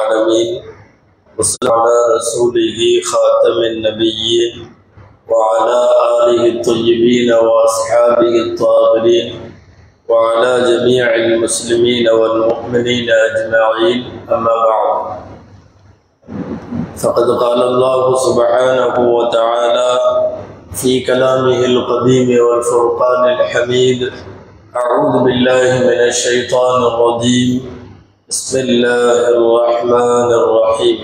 العالمين وصلى على رسوله خاتم النبيين وعلى آله الطيبين وأصحابه الطاهرين وعلى جميع المسلمين والمؤمنين أجمعين أما بعد فقد قال الله سبحانه وتعالى في كلامه القديم والفرقان الحميد أعوذ بالله من الشيطان الرجيم بسم الله الرحمن الرحيم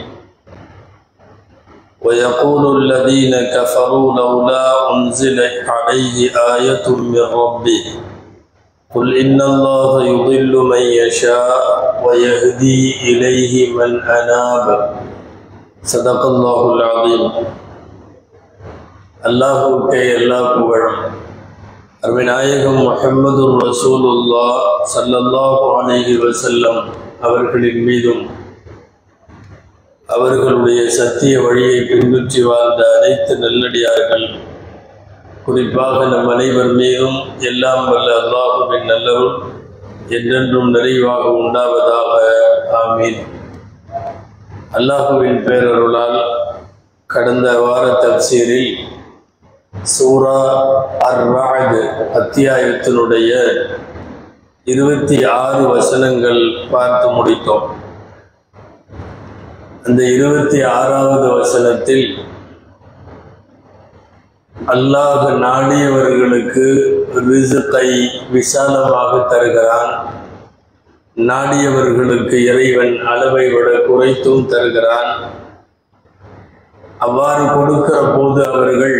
ويقول الذين كفروا لولا أنزل عليه آية من ربه قل إن الله يضل من يشاء ويهدي إليه من أناب صدق الله العظيم அல்லாஹுக்கே எல்லா புகழும் அருமைநாயகம் முஹம்மது ரசூலுல்லா சல்லல்லாஹு அலைஹி வஸல்லம் அவர்களின் மீதும் அவர்களுடைய சத்திய வழியை பின்பற்றி வாழ்ந்த அனைத்து நல்லடியார்கள் குறிப்பாக நம் அனைவர் மீதும் எல்லாம் வல்ல அல்லாஹுவின் நல்லரும் என்றென்றும் நிறைவாக உண்டாவதாக ஆமீன் அல்லாஹுவின் பேரருளால் கடந்த வார தப்சீரில் சூரா அர் ராது அத்தியாயத்தினுடைய இருபத்தி ஆறு வசனங்கள் பார்த்து முடித்தோம் அந்த இருபத்தி ஆறாவது வசனத்தில் அல்லாஹ் நாடியவர்களுக்கு ரிசுக்கை விசாலமாக தருகிறான் நாடியவர்களுக்கு இறைவன் அளவை விட குறைத்தும் தருகிறான் அவ்வாறு கொடுக்கிற போது அவர்கள்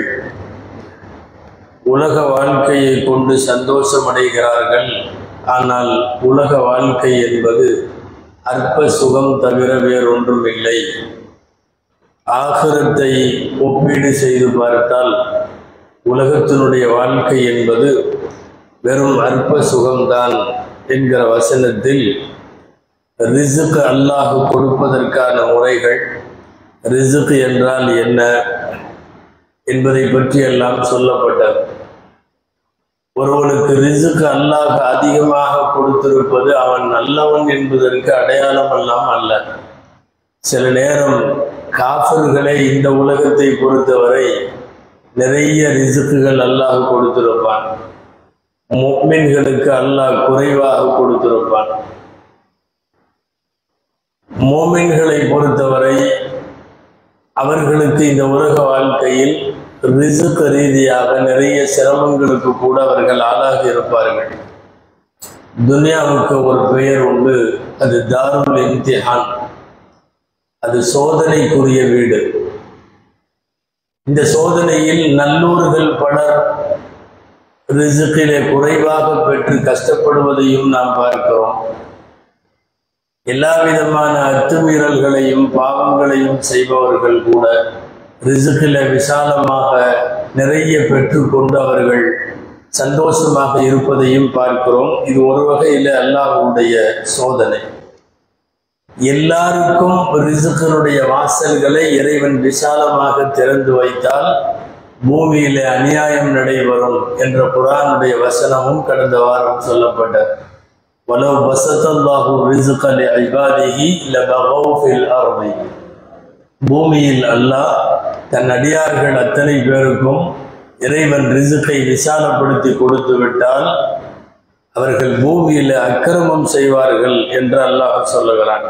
உலக வாழ்க்கையை கொண்டு சந்தோஷமடைகிறார்கள் ஆனால் உலக வாழ்க்கை என்பது அற்ப சுகம் தவிர வேறொன்றும் இல்லை ஆகரத்தை ஒப்பீடு செய்து பார்த்தால் உலகத்தினுடைய வாழ்க்கை என்பது வெறும் அற்ப சுகம்தான் என்கிற வசனத்தில் ரிசுக்கு அல்லாஹ் கொடுப்பதற்கான முறைகள் ரிசுக்கு என்றால் என்ன என்பதை பற்றி எல்லாம் சொல்லப்பட்டது ஒருவனுக்கு ரிசுக்கு அல்லாஹ் அதிகமாக கொடுத்திருப்பது அவன் நல்லவன் என்பதற்கு அடையாளம் எல்லாம் அல்ல சில நேரம் காஃபர்களே இந்த உலகத்தை பொறுத்தவரை நிறைய ரிசுக்குகள் அல்லாஹ் கொடுத்திருப்பான் மோமின்களுக்கு அல்லாஹ் குறைவாக கொடுத்திருப்பான் மோமின்களை பொறுத்தவரை அவர்களுக்கு இந்த உலக வாழ்க்கையில் ரிசுக்கு ரீதியாக நிறைய சிரமங்களுக்கு கூட அவர்கள் ஆளாகி இருப்பார்கள் துனியாவுக்கு ஒரு பெயர் உண்டு அது தாருல் இம்திஹான் அது சோதனைக்குரிய வீடு இந்த சோதனையில் நல்லூர்கள் பலர் ரிசுக்கிலே குறைவாக பெற்று கஷ்டப்படுவதையும் நாம் பார்க்கிறோம் எல்லா விதமான அத்துமீறல்களையும் பாவங்களையும் செய்பவர்கள் கூட ரிசுக்கில விசாலமாக நிறைய பெற்றுக்கொண்டு அவர்கள் சந்தோஷமாக இருப்பதையும் பார்க்கிறோம் இது ஒரு வகையில் அல்லாஹுடைய சோதனை எல்லாருக்கும் ரிசுக்கனுடைய வாசல்களை இறைவன் விசாலமாக திறந்து வைத்தால் பூமியில அநியாயம் நடைபெறும் என்ற குரானுடைய வசனமும் கடந்த வாரம் சொல்லப்பட்டது وَلَوْ بَسَطَ اللَّهُ الرِّزْقَ لِعِبَادِهِ لَبَغَوْا فِي الْأَرْضِ பூமியில் அல்லாஹ் தன் அடியார்கள் அத்தனை பேருக்கும் இறைவன் ரிசுக்கை விசாலப்படுத்தி கொடுத்து விட்டால் அவர்கள் பூமியில் அக்கிரமம் செய்வார்கள் என்று அல்லாஹ் சொல்லுகிறான்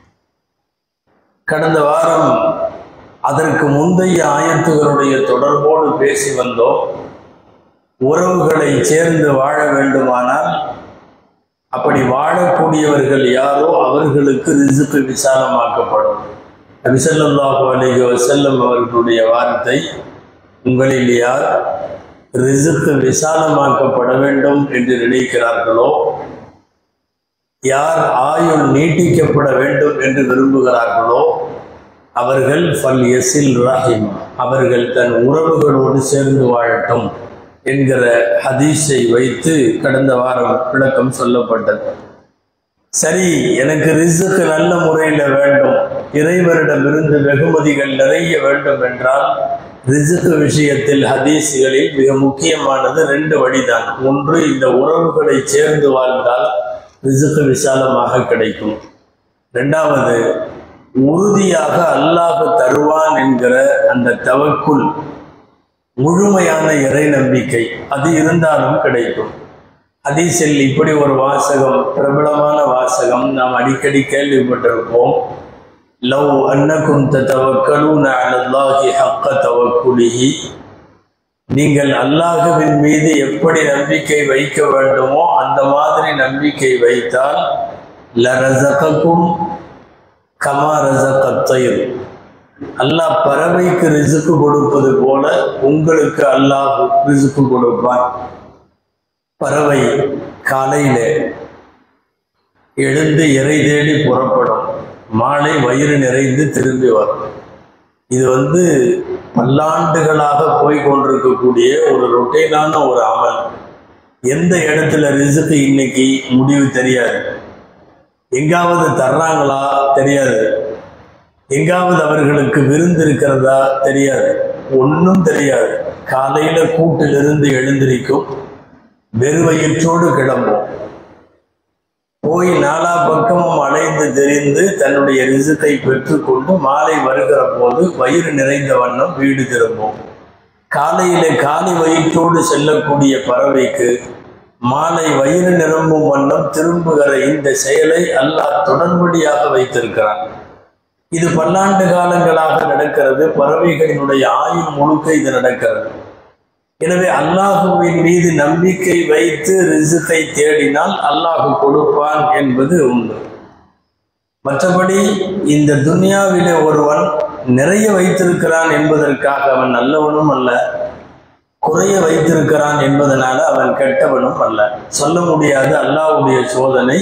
கடந்த வாரம் அதற்கு முந்தைய ஆயத்துகளுடைய தொடர்போடு பேசி வந்தோம் உறவுகளை சேர்ந்து வாழ வேண்டுமானால் அப்படி வாழக்கூடியவர்கள் யாரோ அவர்களுக்கு ரிசுக்கு விசாலமாக்கப்படும் நபிசல்லாஹு அலிக வசல்லம் அவர்களுடைய வார்த்தை உங்களில் யார் ரிசுக்கு விசாலமாக்கப்பட வேண்டும் என்று நினைக்கிறார்களோ யார் ஆயுள் நீட்டிக்கப்பட வேண்டும் என்று விரும்புகிறார்களோ அவர்கள் ஃபல் எசில் ராஹிம் அவர்கள் தன் உறவுகளோடு சேர்ந்து வாழட்டும் என்கிற ஹதீஸை வைத்து கடந்த வாரம் விளக்கம் சொல்லப்பட்டது சரி எனக்கு ரிசுக்கு நல்ல முறையில் வேண்டும் இறைவரிடமிருந்து வெகுமதிகள் நிறைய வேண்டும் என்றால் ரிசுக்கு விஷயத்தில் ஹதீஸ்களில் மிக முக்கியமானது ரெண்டு வழிதான் ஒன்று இந்த உறவுகளை சேர்ந்து வாழ்ந்தால் ரிசுக்கு விசாலமாக கிடைக்கும் ரெண்டாவது உறுதியாக அல்லாஹ் தருவான் என்கிற அந்த தவக்குள் முழுமையான இறை நம்பிக்கை அது இருந்தாலும் கிடைக்கும் ஹதீஸில் இப்படி ஒரு வாசகம் பிரபலமான வாசகம் நாம் அடிக்கடி கேள்விப்பட்டிருப்போம் லவ் அன்னக்கும் தவக்கலூன அலல்லாஹி ஹக்க தவக்குலிஹி நீங்கள் அல்லாஹுவின் மீது எப்படி நம்பிக்கை வைக்க வேண்டுமோ அந்த மாதிரி நம்பிக்கை வைத்தால் லரசகக்கும் கமா ரசகத்தையும் அல்லாஹ் பறவைக்கு ரிசுக்கு கொடுப்பது போல உங்களுக்கு அல்லாஹ் ரிசுக்கு கொடுப்பான் பறவை காலையில எழுந்து இறை தேடி புறப்படும் மாலை வயிறு நிறைந்து திரும்பி வரும் இது வந்து பல்லாண்டுகளாக போய் கொண்டிருக்கக்கூடிய ஒரு ரொட்டீனான ஒரு அமல் எந்த இடத்துல ரிசுக்கு இன்னைக்கு முடிவு தெரியாது எங்காவது தர்றாங்களா தெரியாது எங்காவது அவர்களுக்கு விருந்து இருக்கிறதா தெரியாது ஒன்றும் தெரியாது காலையில கூட்டிலிருந்து எழுந்திருக்கும் வெறுவயிற்றோடு கிளம்பும் போய் நாலா பக்கமும் அலைந்து தெரிந்து தன்னுடைய ரிசுக்கை பெற்றுக்கொண்டு மாலை வருகிற போது வயிறு நிறைந்த வண்ணம் வீடு திரும்பும் காலையில காலி வயிற்றோடு செல்லக்கூடிய பறவைக்கு மாலை வயிறு நிரம்பும் வண்ணம் திரும்புகிற இந்த செயலை அல்லாஹ் தொடர்படியாக வைத்திருக்கிறான் இது பல்லாண்டு காலங்களாக நடக்கிறது பறவைகளினுடைய ஆயுள் முழுக்க இது நடக்கிறது எனவே அல்லாஹுவின் மீது நம்பிக்கை வைத்து ரிசுக்கை தேடினால் அல்லாஹு கொடுப்பான் என்பது உண்டு மற்றபடி இந்த துன்யாவிலே ஒருவன் நிறைய வைத்திருக்கிறான் என்பதற்காக அவன் நல்லவனும் அல்ல குறைய வைத்திருக்கிறான் என்பதனால அவன் கெட்டவனும் அல்ல சொல்ல முடியாது அல்லாஹ்வுடைய சோதனை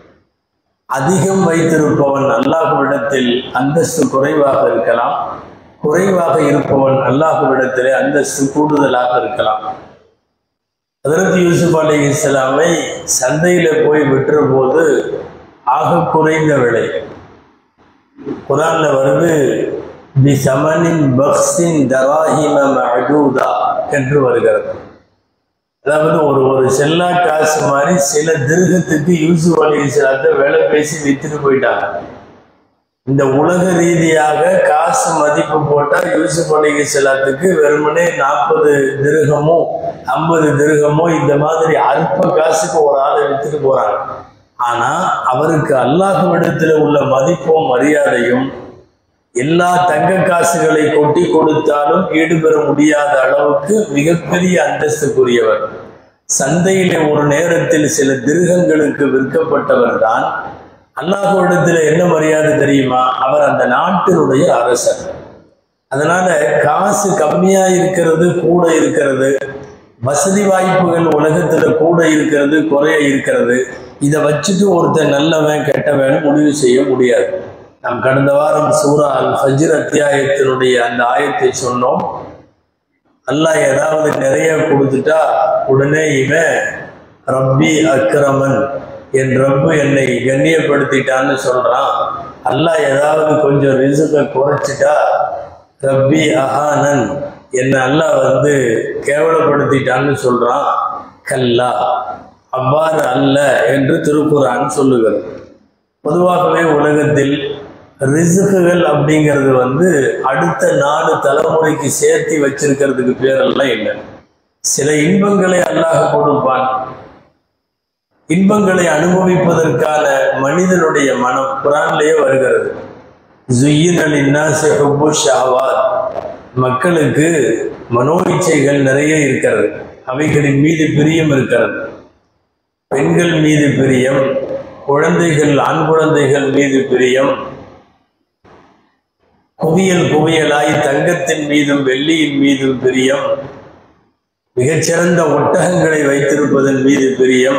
அதிகம் வைத்திருப்பவன் அல்லாஹுவிடத்தில் அந்தஸ்து குறைவாக இருக்கலாம் குறைவாக இருப்பவன் அல்லாஹுவிடத்திலே அந்தஸ்து கூடுதலாக இருக்கலாம் அதற்கு யூசுப் அலி இஸ்லாமை சந்தையில போய் விட்டுற போது ஆக குறைந்த விலை குரான்ல வருது பி சமனின் பக்ஸின் தராஹிம மஅதூதா என்று வருகிறது அதாவது ஒரு ஒரு செல்லா காசு மாதிரி சில திருகத்துக்கு யூசுப் அலி இஸ்லாத்தை வேலை பேசி வித்துட்டு போயிட்டாங்க இந்த உலக ரீதியாக காசு மதிப்பு போட்டா யூசுப் அலி இஸ்லாத்துக்கு வெறுமனே நாற்பது திருகமோ ஐம்பது திருகமோ இந்த மாதிரி அற்ப காசுக்கு ஒரு ஆளை வித்துட்டு போறாங்க ஆனா அவருக்கு அல்லாஹ்விடத்துல உள்ள மதிப்பும் மரியாதையும் எல்லா தங்க காசுகளை கொட்டி கொடுத்தாலும் ஈடுபெற முடியாத அளவுக்கு மிகப்பெரிய அந்தஸ்துக்குரியவர் சந்தையிலே ஒரு நேரத்தில் சில திருகங்களுக்கு விற்கப்பட்டவர் தான் அல்லாஹ்விடத்துல என்ன மரியாதை தெரியுமா அவர் அந்த நாட்டினுடைய அரசர் அதனால காசு கம்மியா இருக்கிறது கூட இருக்கிறது வசதி வாய்ப்புகள் உலகத்துல கூட இருக்கிறது குறைய இருக்கிறது இதை வச்சுட்டு ஒருத்தன் நல்லவன் கெட்டவன் முடிவு செய்ய முடியாது நாம் கடந்த வாரம் சூரா அல் ஃபஜ்ர் அத்தியாயத்தினுடைய அந்த ஆயத்தை சொன்னோம் அல்லாஹ் ஏதாவது நிறைய கொடுத்துட்டா உடனே இவன் ரப்பி அக்ரமன் என் ரப்பு என்னை கண்ணியப்படுத்திட்டான்னு சொல்றான் அல்லாஹ் ஏதாவது கொஞ்சம் ரிசுக்கை குறைச்சிட்டா ரப்பி அஹானன் என்னை அல்லாஹ் வந்து கேவலப்படுத்திட்டான்னு சொல்றான் கல்லா அவ்வாறு அல்ல என்று திருக்குறான் சொல்லுகிறது பொதுவாகவே உலகத்தில் ரிசுக்குகள் அப்படிங்கிறது வந்து அடுத்த நாலு தலைமுறைக்கு சேர்த்து வச்சிருக்கிறதுக்கு பேரெல்லாம் இல்லை சில இன்பங்களை அல்லாஹ் கொடுப்பான் இன்பங்களை அனுபவிப்பதற்கான மனிதனுடைய மனம் குரான்லேயே வருகிறது ஜுயின் அல் இன்னாசி ஹுப்பு ஷஹவாத் மக்களுக்கு மனோ இச்சைகள் நிறைய இருக்கிறது அவைகளின் மீது பிரியம் இருக்கிறது பெண்கள் மீது பிரியம் குழந்தைகள் ஆண் குழந்தைகள் மீது பிரியம் குவியல் குவியலாய் தங்கத்தின் மீதும் வெள்ளியின் மீதும் பிரியம் மிகச்சிறந்த ஒட்டகங்களை வைத்திருப்பதன் மீது பிரியம்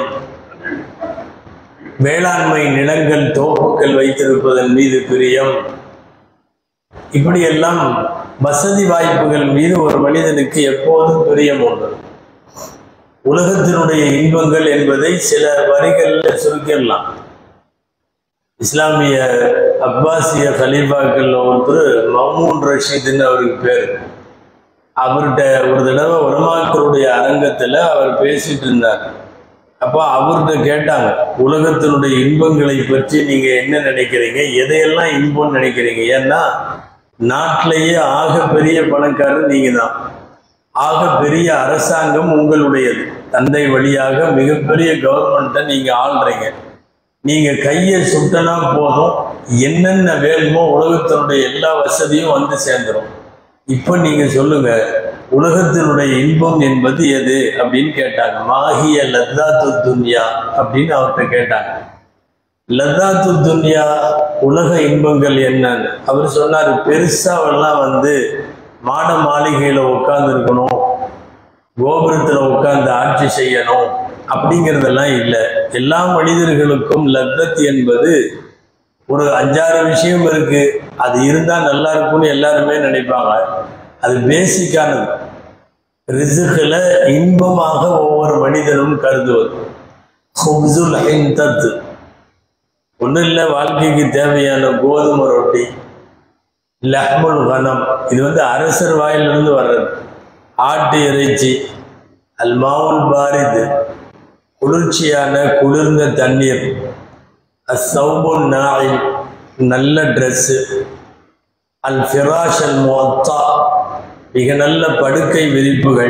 வேளாண்மை நிலங்கள் தோப்புகள் வைத்திருப்பதன் மீது பிரியம் இப்படியெல்லாம் வசதி வாய்ப்புகள் மீது ஒரு மனிதனுக்கு எப்போதும் பிரியம் உண்டு உலகத்தினுடைய இன்பங்கள் என்பதை சில வரிகளில் சுருக்கிடலாம் இஸ்லாமிய அப்பாசிய கலீஃபாக்கள் ஒருத்தர் மமூன் ரஷீதுன்னு அவருக்கு பேர் அவர்கிட்ட ஒரு தடவை உலமாக்களுடைய அரங்கத்தில் அவர் பேசிட்டு இருந்தார் அப்போ அவர்கிட்ட கேட்டாங்க உலகத்தினுடைய இன்பங்களை பற்றி நீங்க என்ன நினைக்கிறீங்க எதையெல்லாம் இன்பம்னு நினைக்கிறீங்க ஏன்னா நாட்டிலேயே ஆக பெரிய பணக்காரர் நீங்க தான் ஆக பெரிய அரசாங்கம் உங்களுடையது தந்தை வழியாக மிகப்பெரிய கவர்மெண்ட்டை நீங்க ஆள்றீங்க நீங்க கையை சுட்டனா போதும் என்னென்ன வேணுமோ உலகத்தினுடைய எல்லா வசதியும் வந்து சேர்ந்துடும் இப்போ நீங்க சொல்லுங்க உலகத்தினுடைய இன்பம் என்பது எது அப்படின்னு கேட்டாங்க மாஹிய லத்தாத்து துன்யா அப்படின்னு அவர்கிட்ட கேட்டாங்க லத்தாத்து துன்யா உலக இன்பங்கள் என்னன்னு அவர் சொன்னார் பெருசாவெல்லாம் வந்து மாட மாளிகையில உட்கார்ந்து இருக்கணும் கோபுரத்துல உட்கார்ந்து ஆட்சி செய்யணும் அப்படிங்கிறதெல்லாம் இல்லை எல்லா மனிதர்களுக்கும் லத்தத் என்பது ஒரு அஞ்சாறு விஷயம் இருக்கு அது இருந்தா நல்லா இருக்கும்னு எல்லாருமே நினைப்பாங்க அது பேசிக்கானது ரிசுகில் இன்பமாக ஒவ்வொரு மனிதனும் கருதுவது ஹுப்சுல் ஹிந்தத் ஒன்றும் இல்லை வாழ்க்கைக்கு தேவையான கோதுமை ரொட்டி லஹ்முல் கனம் இது வந்து அரசர் வாயிலிருந்து வர்றது ஆட்டு இறைச்சி அல்மாவுல் பாரிது குளிர்ச்சியான குளிர்ந்த தண்ணீர் அசௌபுல் நாய் நல்ல ட்ரெஸ்ஸு அல் ஃபிராஷ் அல் மொத்தா மிக நல்ல படுக்கை விரிப்புகள்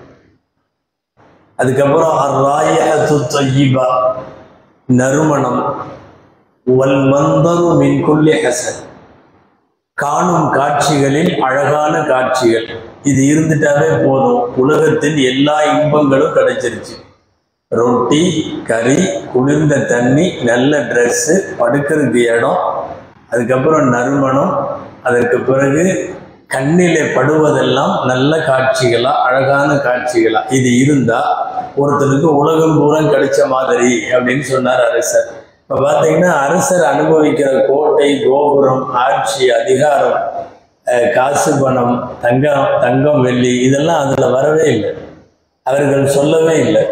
அதுக்கப்புறம் அர் ராயத்து தொய்யிபா நறுமணம் வல் மந்தரு மின் குல்லி ஹசன் காணும் காட்சிகளில் அழகான காட்சிகள் இது இருந்துட்டாவே போதும் உலகத்தின் எல்லா இன்பங்களும் கிடைச்சிருச்சு ரொட்டி கறி குளிர்ந்த தண்ணி நல்ல ட்ரெஸ்ஸு படுக்கிறதுக்கு இடம் அதுக்கப்புறம் நறுமணம் அதற்கு பிறகு கண்ணிலே படுவதெல்லாம் நல்ல காட்சிகளா அழகான காட்சிகளா இது இருந்தா ஒருத்தனுக்கு உலகம் பூரம் கிடைச்ச மாதிரி அப்படின்னு சொன்னார் அரசர் இப்போ பார்த்தீங்கன்னா அரசர் அனுபவிக்கிற கோட்டை கோபுரம் ஆட்சி அதிகாரம் அஹ், காசு பணம் தங்கம் தங்கம் வெள்ளி இதெல்லாம் அதில் வரவே இல்லை அவர்கள் சொல்லவே இல்லை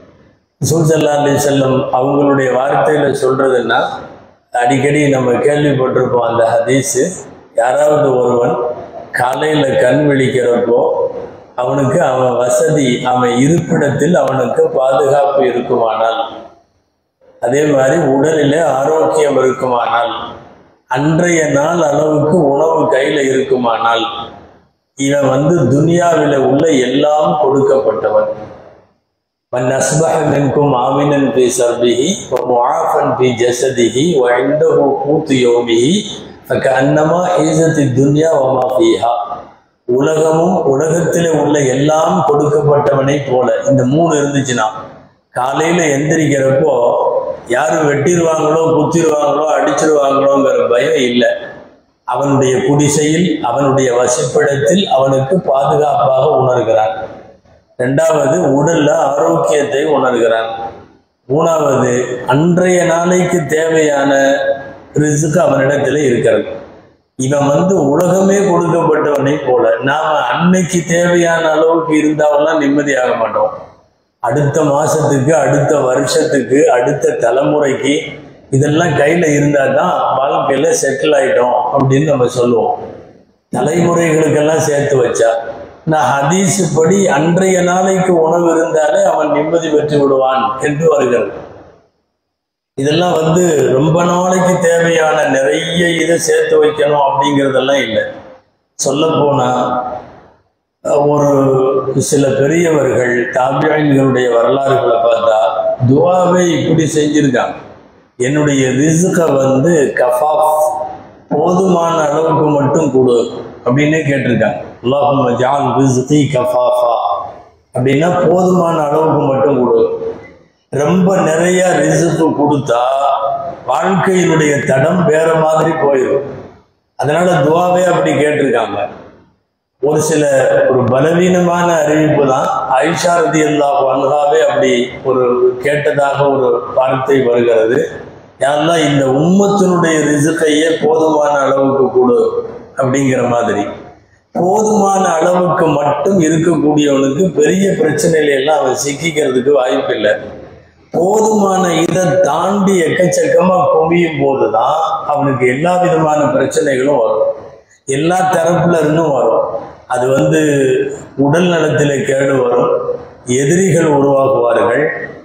சூசல்லா அலி செல்லம் அவங்களுடைய வார்த்தையில சொல்றதுன்னா அடிக்கடி நம்ம கேள்விப்பட்டிருப்போம் அந்த ஹதீஸு யாராவது ஒருவன் காலையில கண் விழிக்கிறப்போ அவனுக்கு அவன் வசதி அவன் இருப்பிடத்தில் அவனுக்கு பாதுகாப்பு இருக்குமானால் அதே மாதிரி உடலிலே ஆரோக்கியம் இருக்குமானால் அன்றைய நாள் அளவுக்கு உணவு கையில இருக்குமானால் இவன் வந்து துனியாவில உள்ள எல்லாம் கொடுக்கப்பட்டவன் من أصبح منكم آمنا في سربه ومعافا في جسده وعنده قوت يومه فكأنما حيزت الدنيا وما فيها உலகமும் உலகத்திலே உள்ள எல்லாம் கொடுக்கப்பட்டவனை போல இந்த மூணு இருந்துச்சுன்னா காலையில எந்திரிக்கிறப்போ யாரும் வெட்டிடுவாங்களோ குத்திடுவாங்களோ அடிச்சிருவாங்களோங்கிற பயம் இல்லை அவனுடைய குடிசையில் அவனுடைய வசிப்பிடத்தில் அவனுக்கு பாதுகாப்பாக உணர்கிறான் ரெண்டாவது உடல்ல ஆரோக்கியத்தை உணர்கிறான் மூணாவது அன்றைய நாளைக்கு தேவையான ரிசுக்கு அவனிடத்துல இருக்கிறது இவன் வந்து உலகமே கொடுக்கப்பட்டவனை போல நாம அன்னைக்கு தேவையான அளவுக்கு இருந்தாவெல்லாம் நிம்மதியாக மாட்டோம் அடுத்த மாசத்துக்கு அடுத்த வருஷத்துக்கு அடுத்த தலைமுறைக்கு இதெல்லாம் கையில இருந்தா தான் வாழ்க்கையில செட்டில் ஆயிட்டோம் அப்படின்னு நம்ம சொல்லுவோம் தலைமுறைகளுக்கெல்லாம் சேர்த்து வச்சா நான் ஹதீஸ் படி அன்றைய நாளைக்கு உணவு இருந்தாலே அவன் நிம்மதி பெற்று விடுவான் என்று வருகிறது இதெல்லாம் வந்து ரொம்ப நாளைக்கு தேவையான நிறைய இதை சேர்த்து வைக்கணும் அப்படிங்கிறதெல்லாம் இல்லை சொல்ல போனா ஒரு சில பெரியவர்கள் தாபியான்களுடைய வரலாறுகளை பார்த்தா துவாவை இப்படி செஞ்சிருக்காங்க என்னுடைய ரிசுக்கை வந்து கஃபாஃப் போதுமான அளவுக்கு மட்டும் கொடு அப்படின்னு கேட்டிருக்காங்க அல்லாஹும்ம ஜால் ரிசுகி கஃபாஃபா அப்படின்னா போதுமான அளவுக்கு மட்டும் கொடு ரொம்ப நிறைய ரிசுக்கு கொடுத்தா வாழ்க்கையினுடைய தடம் வேற மாதிரி போயிடும் அதனால துவாவே அப்படி கேட்டிருக்காங்க ஒரு சில ஒரு பலவீனமான அறிவிப்பு தான் ஐஷா ரதி அல்லாஹ் அன்ஹாவே அப்படி ஒரு கேட்டதாக ஒரு வார்த்தை வருகிறது யாரெல்லாம் இந்த உம்மத்தினுடைய ரிசுக்கையே போதுமான அளவுக்கு கொடு அப்படிங்கிற மாதிரி போதுமான அளவுக்கு மட்டும் இருக்கக்கூடியவனுக்கு பெரிய பிரச்சனையில எல்லாம் அவன் சிக்கிக்கிறதுக்கு வாய்ப்பு இல்லை போதுமான இதை தாண்டி எக்கச்சக்கமா குவியும் போதுதான் அவனுக்கு எல்லா விதமான பிரச்சனைகளும் வரும் எல்லா தரப்புல இருந்தும் வரும் அது வந்து உடல் நலத்திலே கேடு வரும் எதிரிகள் உருவாகுவார்கள்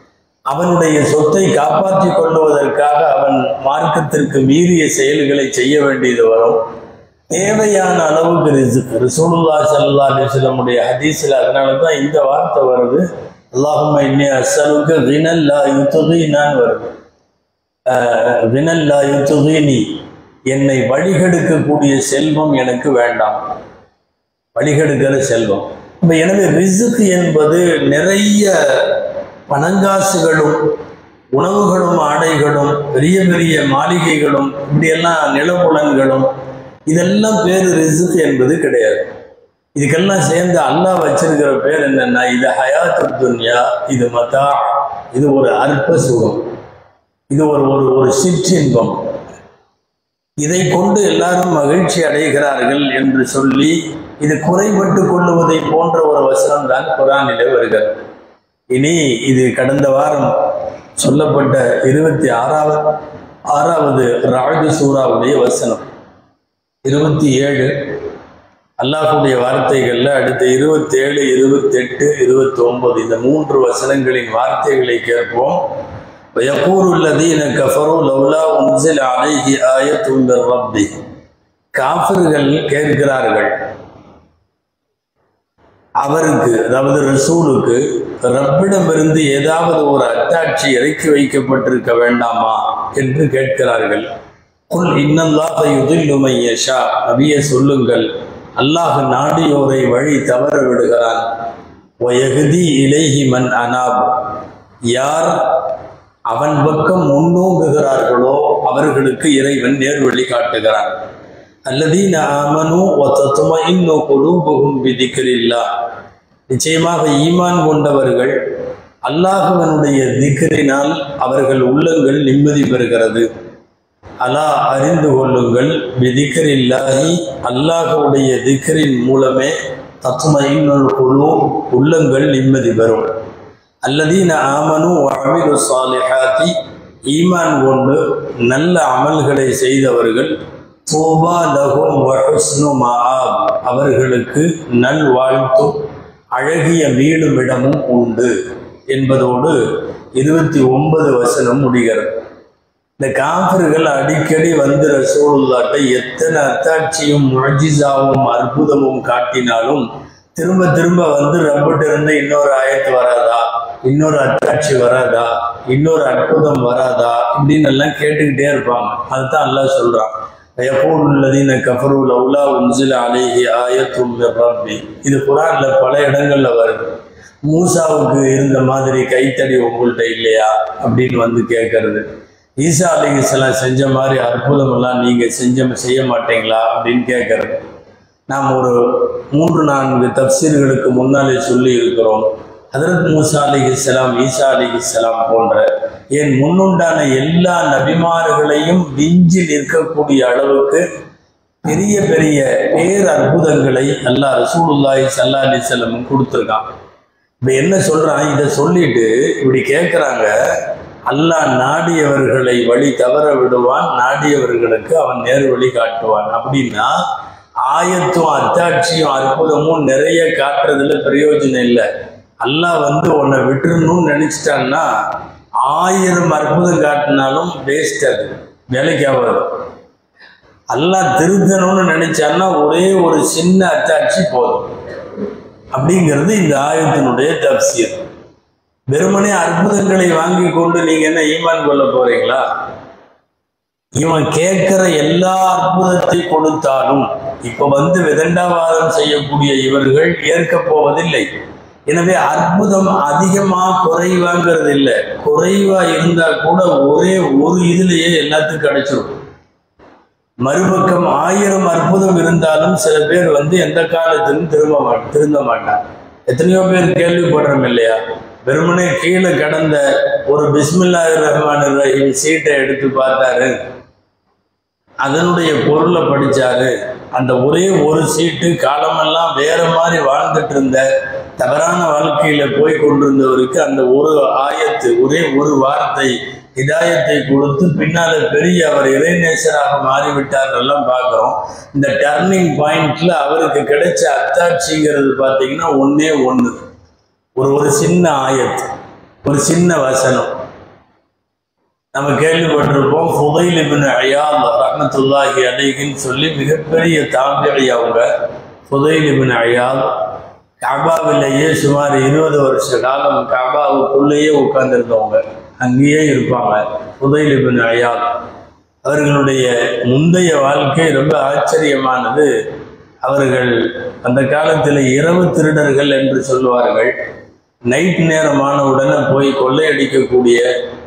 அவனுடைய சொத்தை காப்பாற்றிக் கொள்வதற்காக அவன் மார்க்கத்திற்கு மீறிய செயல்களை செய்ய வேண்டியது வரும் தேவையான அளவுக்கு ரிசுக் ரசூலுல்லா சல்லா அலிஸ்லமுடைய ஹதீஸில் அதனால தான் இந்த வார்த்தை வருது அல்லாஹும் இன்னே அசலுக்கு வினல்லா யுத்துகினான் வருது அஹ், வினல்லா யுத்துகினி என்னை வழிகெடுக்கக்கூடிய செல்வம் எனக்கு வேண்டாம் வழிகெடுக்கிற செல்வம் இப்ப எனவே ரிசுக் என்பது நிறைய பணங்காசுகளும் உணவுகளும் ஆடைகளும் பெரிய பெரிய மாளிகைகளும் இப்படியெல்லாம் நிலப்புலன்களும் இதெல்லாம் பேர் ரிசுக் என்பது கிடையாது இதுக்கெல்லாம் சேர்ந்து அல்லாஹ் வச்சிருக்கிற பேர் என்னன்னா இது ஹயாத்து துன்யா இது மதா இது ஒரு அற்ப சுகம் இது ஒரு ஒரு ஒரு சிற்றின்பம் இதை கொண்டு எல்லாரும் மகிழ்ச்சி அடைகிறார்கள் என்று சொல்லி இது குறைபட்டு கொள்ளுவதை போன்ற ஒரு வசனம் தான் குரானிலே வருகிறது இனி இது கடந்த வாரம் சொல்லப்பட்ட இருபத்தி ஆறாவது ஆறாவது ராஜு சூறாவுடைய வசனம் இருபத்தி ஏழு அல்லாஹுடைய வார்த்தைகள்ல அடுத்த இருபத்தி ஏழு இருபத்தெட்டு இருபத்தி ஒன்பது இந்த மூன்று வசனங்களின் வார்த்தைகளை கேட்போம் ويقول الذين كفروا لولا أنزل عليه آية من ربه காஃபிர்கள் கேட்கிறார்கள் அவருக்கு அதாவது ரசூலுக்கு ரப்பிடமிருந்து ஏதாவது ஒரு அத்தாட்சி இறக்கி வைக்கப்பட்டிருக்க வேண்டாமா என்று கேட்கிறார்கள் குல் இன்னல்லாஹ யுதில்லு மை யஷா நபியே சொல்லுங்கள் அல்லாஹ் நாடியோரை வழி தவற விடுகிறான் வயகுதி இலைஹி மன் அனாப் யார் அவன் பக்கம் முன்னோங்குகிறார்களோ அவர்களுக்கு இறைவன் நேர்வழி காட்டுகிறான் அல்லதீன ஆமனு ஒத்தத்துமைன்னு குலூபுகும் விதிக்கிறில்லா நிச்சயமாக ஈமான் கொண்டவர்கள் அல்லாஹுவனுடைய திக்கரினால் அவர்கள் உள்ளங்கள் நிம்மதி பெறுகிறது அலா அறிந்து கொள்ளுங்கள் விதிக்கரில்லாஹி அல்லாஹுடைய திக்கரின் மூலமே தத்துமையினுள் குழு உள்ளங்கள் நிம்மதி பெறும் அல்லதீன ஆமனு அமிலு சாலிஹாத்தி ஈமான் கொண்டு நல்ல அமல்களை செய்தவர்கள் தூபா லஹும் வஹுஸ்னு மஆப் அவர்களுக்கு நல்வாழ்த்தும் அழகிய மீளுமிடமும் உண்டு என்பதோடு இருபத்தி ஒன்பது வசனம் முடிகிறது இந்த காஃபிர்கள் அடிக்கடி வந்து ரசூலுல்லாட்டை எத்தனை அத்தாட்சியும் முழஜிசாவும் அற்புதமும் காட்டினாலும் திரும்ப திரும்ப வந்து ரப்பிட்டு இருந்து இன்னொரு ஆயத்து வராதா இன்னொரு அத்தாட்சி வராதா இன்னொரு அற்புதம் வராதா இப்படின்னு எல்லாம் கேட்டுக்கிட்டே இருப்பாங்க அதுதான் அல்லாஹ் சொல்றான் يقول الذين كفروا لولا انزل عليه آية من ربي இது குரான்ல பல இடங்கள்ல வருது மூசாவுக்கு இருந்த மாதிரி கைத்தடி உங்கள்கிட்ட இல்லையா அப்படின்னு வந்து கேட்கறது ஈசா அலிகலாம் செஞ்ச மாதிரி அற்புதம் எல்லாம் நீங்க செஞ்ச செய்ய மாட்டீங்களா அப்படின்னு கேட்கறது நாம் ஒரு மூன்று நான்கு தப்சீர்களுக்கு முன்னாலே சொல்லி இருக்கிறோம் ஹதரத் மூசா அலிஹிஸ்லாம் ஈசா அலிஹிஸ்லாம் போன்ற என் முன்னுண்டான எல்லா நபிமார்களையும் விஞ்சி நிற்கக்கூடிய அளவுக்கு பெரிய பெரிய பேர் அற்புதங்களை அல்லாஹ் ரசூலுல்லாஹி சல்லா அலிசல்லம் கொடுத்துருக்கான் இப்ப என்ன சொல்றான் இதை சொல்லிட்டு இப்படி கேட்குறாங்க அல்லாஹ் நாடியவர்களை வழி தவற விடுவான் நாடியவர்களுக்கு அவன் நேர் வழி காட்டுவான் அப்படின்னா ஆயத்தும் அத்தாட்சியும் அற்புதமும் நிறைய காட்டுறதுல பிரயோஜனம் இல்லை அல்லாஹ் வந்து உன்னை விட்டுறணும்னு நினைச்சிட்டான்னா ஆயிரம் அற்புதம் காட்டினாலும் வேஸ்ட் அது வேலைக்கு ஆகாது அல்லாஹ் திருத்தணும்னு நினைச்சான்னா ஒரே ஒரு சின்ன அத்தாட்சி போதும் அப்படிங்கிறது இந்த ஆயத்தினுடைய தப்சியர் வெறுமனே அற்புதங்களை வாங்கி கொண்டு நீங்க என்ன ஈமான் கொள்ள போறீங்களா இவன் கேட்கிற எல்லா அற்புதத்தை கொடுத்தாலும் இப்ப வந்து விதண்டாவாதம் செய்யக்கூடிய இவர்கள் ஏற்க போவதில்லை எனவே அற்புதம் அதிகமா குறைவாங்கிறது இல்லை குறைவா இருந்தா கூட ஒரே ஒரு இதுலயே எல்லாத்துக்கும் கிடைச்சிரும் மறுபக்கம் ஆயிரம் அற்புதம் இருந்தாலும் சில பேர் வந்து எந்த காலத்திலும் திரும்ப மாட் திருந்த மாட்டாங்க எத்தனையோ பேர் கேள்விப்படுறோம் இல்லையா வெறுமனே கீழே கடந்த ஒரு பிஸ்மில்லா ரஹ்மான் ரஹீம் சீட்டை எடுத்து பார்த்தாரு அதனுடைய பொருளை படிச்சாரு அந்த ஒரே ஒரு சீட்டு காலமெல்லாம் வேற மாதிரி வாழ்ந்துட்டு இருந்த தவறான வாழ்க்கையில போய் கொண்டிருந்தவருக்கு அந்த ஒரு ஆயத்து ஒரே ஒரு வார்த்தை ஹிதாயத்தை கொடுத்து பின்னால பெரிய அவர் இறைநேசராக மாறிவிட்டார் எல்லாம் பார்க்குறோம் இந்த டர்னிங் பாயிண்ட்ல அவருக்கு கிடைச்ச அத்தாட்சிங்கிறது பார்த்தீங்கன்னா ஒன்னே ஒன்று ஒரு ஒரு சின்ன ஆயத்து ஒரு சின்ன வசனம் நம்ம கேள்விப்பட்டிருப்போம் ஃபுதைல் இப்னு அயால் ரஹ்மத்துல்லாஹி அலைஹின்னு சொல்லி மிகப்பெரிய தாம்பியை அவங்க ஃபுதைல் இப்னு அயால் காபாவிலேயே சுமார் இருபது வருஷ காலம் காபாவுக்குள்ளேயே உட்கார்ந்துருந்தவங்க அங்கேயே இருப்பாங்க ஃபுதைல் இப்னு அயால் அவர்களுடைய முந்தைய வாழ்க்கை ரொம்ப ஆச்சரியமானது அவர்கள் அந்த காலத்தில் இரவு திருடர்கள் என்று சொல்லுவார்கள் நைட் நேரமான உடனே போய் கொள்ளையடிக்கக்கூடிய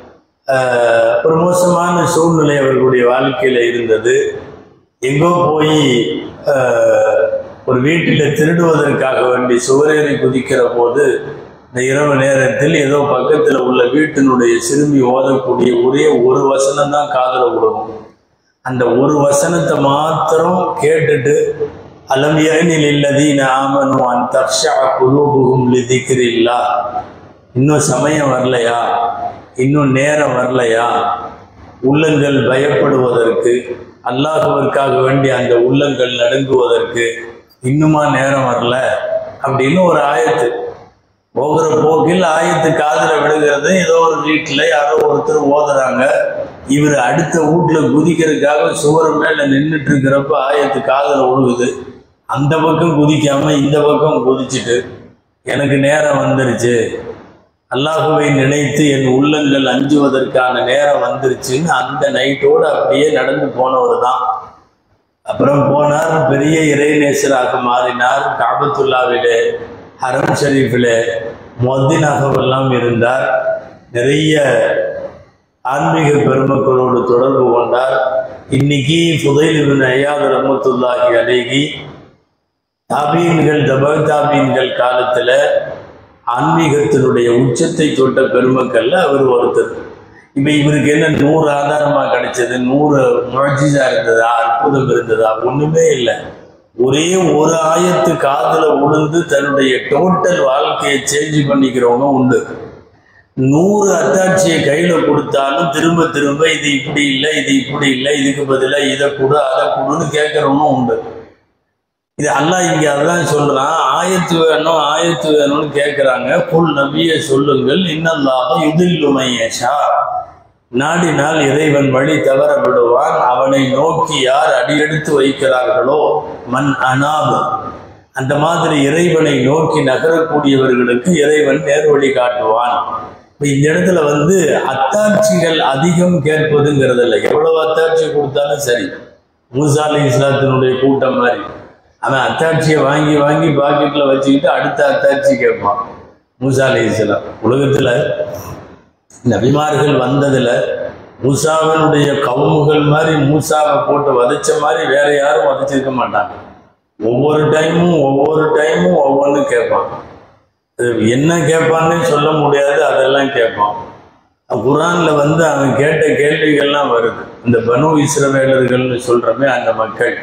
ஆஹ், ஒரு மோசமான சூழ்நிலை அவர்களுடைய வாழ்க்கையில இருந்தது எங்கோ போய் ஆஹ், ஒரு வீட்டில் திருடுவதற்காக வேண்டி சுவரேறி குதிக்கிற போது இந்த இரவு நேரத்தில் ஏதோ பக்கத்தில் உள்ள வீட்டினுடைய சிறுமி ஓதக்கூடிய ஒரே ஒரு வசனம் தான் காதல விடுவோம் அந்த ஒரு வசனத்தை மாத்திரம் கேட்டுட்டு அலம் யனில் இல்லதீன ஆமனு அன் தக்ஷா குலூபுகும் லிதிக்ரில்லா இன்னும் சமயம் வரலையா இன்னும் நேரம் வரலையா உள்ளங்கள் பயப்படுவதற்கு அல்லாஹுவிற்காக வேண்டி அந்த உள்ளங்கள் நடுங்குவதற்கு இன்னுமா நேரம் வரல அப்படின்னு ஒரு ஆயத்து போகிற போக்கில் ஆயத்து காதுல விழுகிறது ஏதோ ஒரு வீட்டில் யாரோ ஒருத்தர் ஓதுறாங்க இவர் அடுத்த வீட்டுல குதிக்கிறதுக்காக சுவர் மேல நின்றுட்டு இருக்கிறப்ப ஆயத்து காதுல விழுகுது அந்த பக்கம் குதிக்காம இந்த பக்கம் குதிச்சுட்டு எனக்கு நேரம் வந்துருச்சு அல்லாஹுவை நினைத்து என் உள்ளங்கள் அஞ்சுவதற்கான நேரம் வந்துருச்சுன்னு அந்த நைட்டோடு அப்படியே நடந்து போனவர் தான் அப்புறம் போனார் பெரிய இறைநேசராக மாறினார் காபத்துல்லாவிலே ஹரம் ஷரீஃபிலே மொத்தினாகவெல்லாம் இருந்தார் நிறைய ஆன்மீக பெருமக்களோடு தொடர்பு கொண்டார் இன்னைக்கு புதையில் இபின் ஐயாது ரஹமத்துல்லாஹி அலைகி தாபீன்கள் தப தாபீன்கள் காலத்துல ஆன்மீகத்தினுடைய உச்சத்தை தொட்ட பெருமக்கள்ல அவர் ஒருத்தர் இப்ப இவருக்கு என்ன நூறு ஆதாரமா கிடைச்சது நூறு முழஜிசா இருந்ததா அற்புதம் இருந்ததா ஒண்ணுமே இல்லை ஒரே ஒரு ஆயத்து காதுல உளுந்து தன்னுடைய டோட்டல் வாழ்க்கையை சேஞ்ச் பண்ணிக்கிறவங்க உண்டு நூறு அத்தாட்சியை கையில கொடுத்தாலும் திரும்ப திரும்ப இது இப்படி இல்லை இது இப்படி இல்லை இதுக்கு பதிலா இதை கொடு அதை கொடுன்னு கேட்கறவனும் உண்டு இது அல்லாஹ் இங்க அதான் சொல்றான் ஆயத்து வேணும் ஆயத்து வேணும்னு கேட்கிறாங்க புல் நபிய சொல்லுங்கள் இன்னல்லாக யுதில்லுமையஷா நாடினால் இறைவன் வழி தவற விடுவான் அவனை நோக்கி யார் அடியெடுத்து வைக்கிறார்களோ மண் அனாபு அந்த மாதிரி இறைவனை நோக்கி நகரக்கூடியவர்களுக்கு இறைவன் நேர்வழி காட்டுவான் இப்ப இந்த இடத்துல வந்து அத்தாட்சிகள் அதிகம் கேட்பதுங்கிறது இல்லை எவ்வளவு அத்தாட்சி கொடுத்தாலும் சரி மூசா அலி இஸ்லாத்தினுடைய கூட்டம் மாதிரி அவன் அத்தாட்சியை வாங்கி வாங்கி பாக்கெட்ல வச்சுக்கிட்டு அடுத்த அத்தாட்சி கேட்பான் மூசா அலி இஸ்லாம் உலகத்துல நபிமார்கள் வந்ததுல மூசாவினுடைய கவுமுகள் மாதிரி மூசாவை போட்டு வதைச்ச மாதிரி வேற யாரும் வதைச்சிருக்க மாட்டாங்க ஒவ்வொரு டைமும் ஒவ்வொரு டைமும் ஒவ்வொன்று கேட்பான் அது என்ன கேட்பான்னு சொல்ல முடியாது அதெல்லாம் கேட்பான் குரான்ல வந்து அவன் கேட்ட கேள்விகள்லாம் வருது இந்த பனு இஸ்ரவேலர்கள்னு சொல்றமே அந்த மக்கள்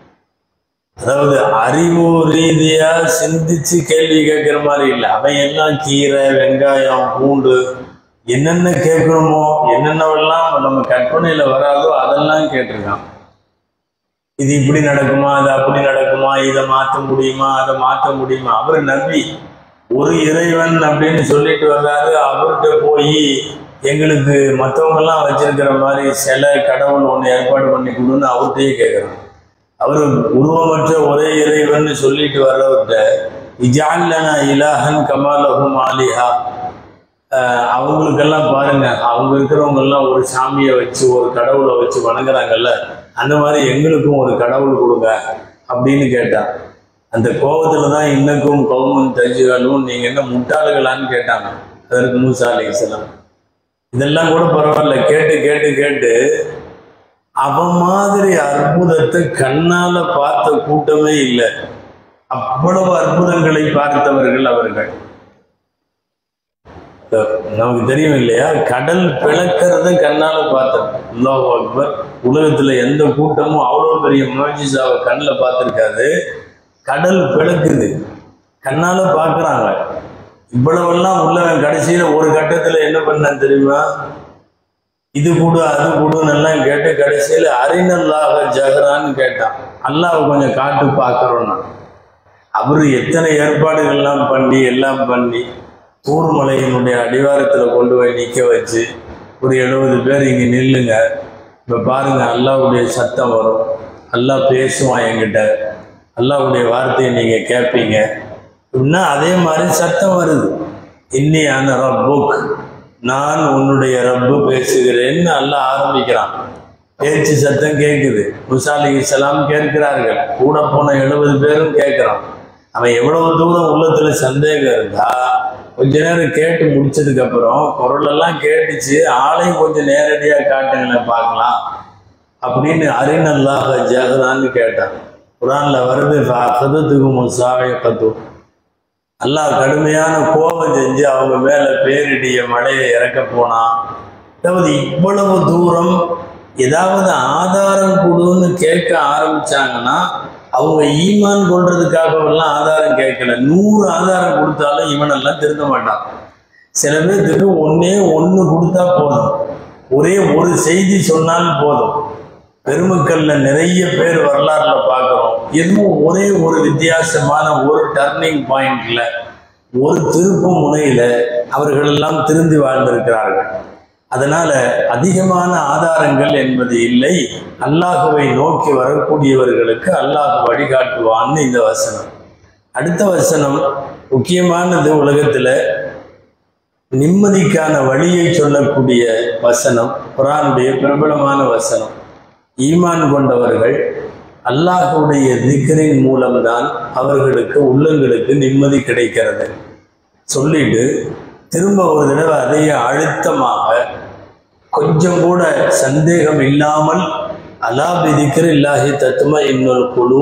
அதாவது அறிவு ரீதியா சிந்திச்சு கேள்வி கேட்கிற மாதிரி இல்லை அவன் எல்லாம் கீரை வெங்காயம் பூண்டு என்னென்ன கேட்கணுமோ என்னென்னவெல்லாம் நம்ம கற்பனையில வராதோ அதெல்லாம் கேட்டிருக்கான் இது இப்படி நடக்குமா அது அப்படி நடக்குமா இதை மாற்ற முடியுமா அதை மாற்ற முடியுமா அவர் நம்பி ஒரு இறைவன் அப்படின்னு சொல்லிட்டு வர்றாரு அவர்கிட்ட போய் எங்களுக்கு மற்றவங்கெல்லாம் வச்சிருக்கிற மாதிரி சிலை கடவுள் ஒன்று ஏற்பாடு பண்ணி கொடுன்னு அவர்கிட்டயே கேட்குறான் அவர் உருவமற்ற ஒரே இறைவன் சொல்லிட்டு வர்றவர்கிட்ட இஜால்லனா இலாஹன் கமாலஹும் ஆலிஹா ஆஹ் அவங்களுக்கெல்லாம் பாருங்க அவங்க இருக்கிறவங்க எல்லாம் ஒரு சாமியை வச்சு ஒரு கடவுளை வச்சு வணங்குறாங்கல்ல அந்த மாதிரி எங்களுக்கும் ஒரு கடவுள் கொடுங்க அப்படின்னு கேட்டான் அந்த கோபத்துல தான் இன்னக்கும் கவுமன் தஜுகளும் நீங்க என்ன முட்டாளுகளான்னு கேட்டாங்க அதற்கு மூசா அலிஸ்லாம் இதெல்லாம் கூட பரவாயில்ல கேட்டு கேட்டு கேட்டு அவன் மாதிரி அற்புதத்தை கண்ணால பார்த்த கூட்டமே இல்லை அவ்வளவு அற்புதங்களை பார்த்தவர்கள் அவர்கள் நமக்கு தெரியும் இல்லையா கடல் பிளக்கிறத கண்ணால பார்த்தோம் அல்லாஹ் அக்பர் உலகத்துல எந்த கூட்டமும் அவ்வளோ பெரிய முயற்சிசாவை கண்ணில் பார்த்துருக்காது கடல் பிளக்குது கண்ணால பார்க்கறாங்க இவ்வளவெல்லாம் உள்ளவன் கடைசியில ஒரு கட்டத்துல என்ன பண்ணான் தெரியுமா இது கொடு அது கொடுன்னு எல்லாம் கேட்டு கடைசியில அரிநல்லாக ஜஹரான்னு கேட்டான் அல்லாஹ் கொஞ்சம் காட்டு பார்க்கறோம்னா அவரு எத்தனை ஏற்பாடுகள்லாம் பண்ணி எல்லாம் பண்ணி தூர்மலையினுடைய அடிவாரத்தில் கொண்டு போய் நிற்க வச்சு ஒரு எழுபது பேர் இங்கே நில்லுங்க இப்போ பாருங்க அல்லாவுடைய சத்தம் வரும் அல்லாஹ் பேசுவான் என்கிட்ட அல்லாவுடைய வார்த்தையை நீங்கள் கேட்பீங்க அப்படின்னா அதே மாதிரி சத்தம் வருது இன்னியான ரப்புக் நான் உன்னுடைய ரப்பு பேசுகிறேன்னு அல்லாஹ் ஆரம்பிக்கிறான் பேச்சு சத்தம் கேட்குது முசா அலி இஸ்லாம் கேட்கிறார்கள் கூட போன எழுபது பேரும் கேட்குறான் அவன் எவ்வளவு தூரம் உள்ளத்துல சந்தேகம் இருந்தா கொஞ்ச நேரம் கேட்டு முடிச்சதுக்கு அப்புறம் குரல் எல்லாம் கேட்டுச்சு ஆளையும் கொஞ்சம் நேரடியா காட்டுங்களேன் பார்க்கலாம் அப்படின்னு அரிநல்லாக ஜஹரான்னு கேட்டான் குரான்ல வருது கதத்துக்கு முசாவைய கத்து அல்லாஹ் கடுமையான கோபம் செஞ்சு அவங்க மேல பேரிடிய மழையை இறக்க போனான் அதாவது இவ்வளவு தூரம் ஏதாவது ஆதாரம் கொடுன்னு கேட்க ஆரம்பிச்சாங்கன்னா அவங்க ஈமான் கொள்றதுக்காகவெல்லாம் ஆதாரம் கேட்கல நூறு ஆதாரம் கொடுத்தாலும் இவனெல்லாம் திருந்த மாட்டான் சில பேர்த்துக்கு ஒன்னே ஒன்று கொடுத்தா போதும் ஒரே ஒரு செய்தி சொன்னால் போதும் பெருமக்கள்ல நிறைய பேர் வரலாறுல பார்க்கிறோம் எதுவும் ஒரே ஒரு வித்தியாசமான ஒரு டர்னிங் பாயிண்ட்ல ஒரு திருப்பு முனையில அவர்கள் எல்லாம் திருந்தி வாழ்ந்திருக்கிறார்கள் அதனால அதிகமான ஆதாரங்கள் என்பது இல்லை அல்லாஹுவை நோக்கி வரக்கூடியவர்களுக்கு அல்லாஹ் வழிகாட்டுவான்னு இந்த வசனம் அடுத்த வசனம் முக்கியமானது உலகத்துல நிம்மதிக்கான வழியை சொல்லக்கூடிய வசனம் குரானுடைய பிரபலமான வசனம் ஈமான் கொண்டவர்கள் அல்லாஹுடைய திக்கரின் மூலம்தான் அவர்களுக்கு உள்ளங்களுக்கு நிம்மதி கிடைக்கிறது சொல்லிட்டு திரும்ப ஒரு தடவை அதையே அழுத்தமாக கொஞ்சம் கூட சந்தேகம் இல்லாமல் அலா பிதிக்கிற இல்லாஹி தத்துவ இன்னொரு குழு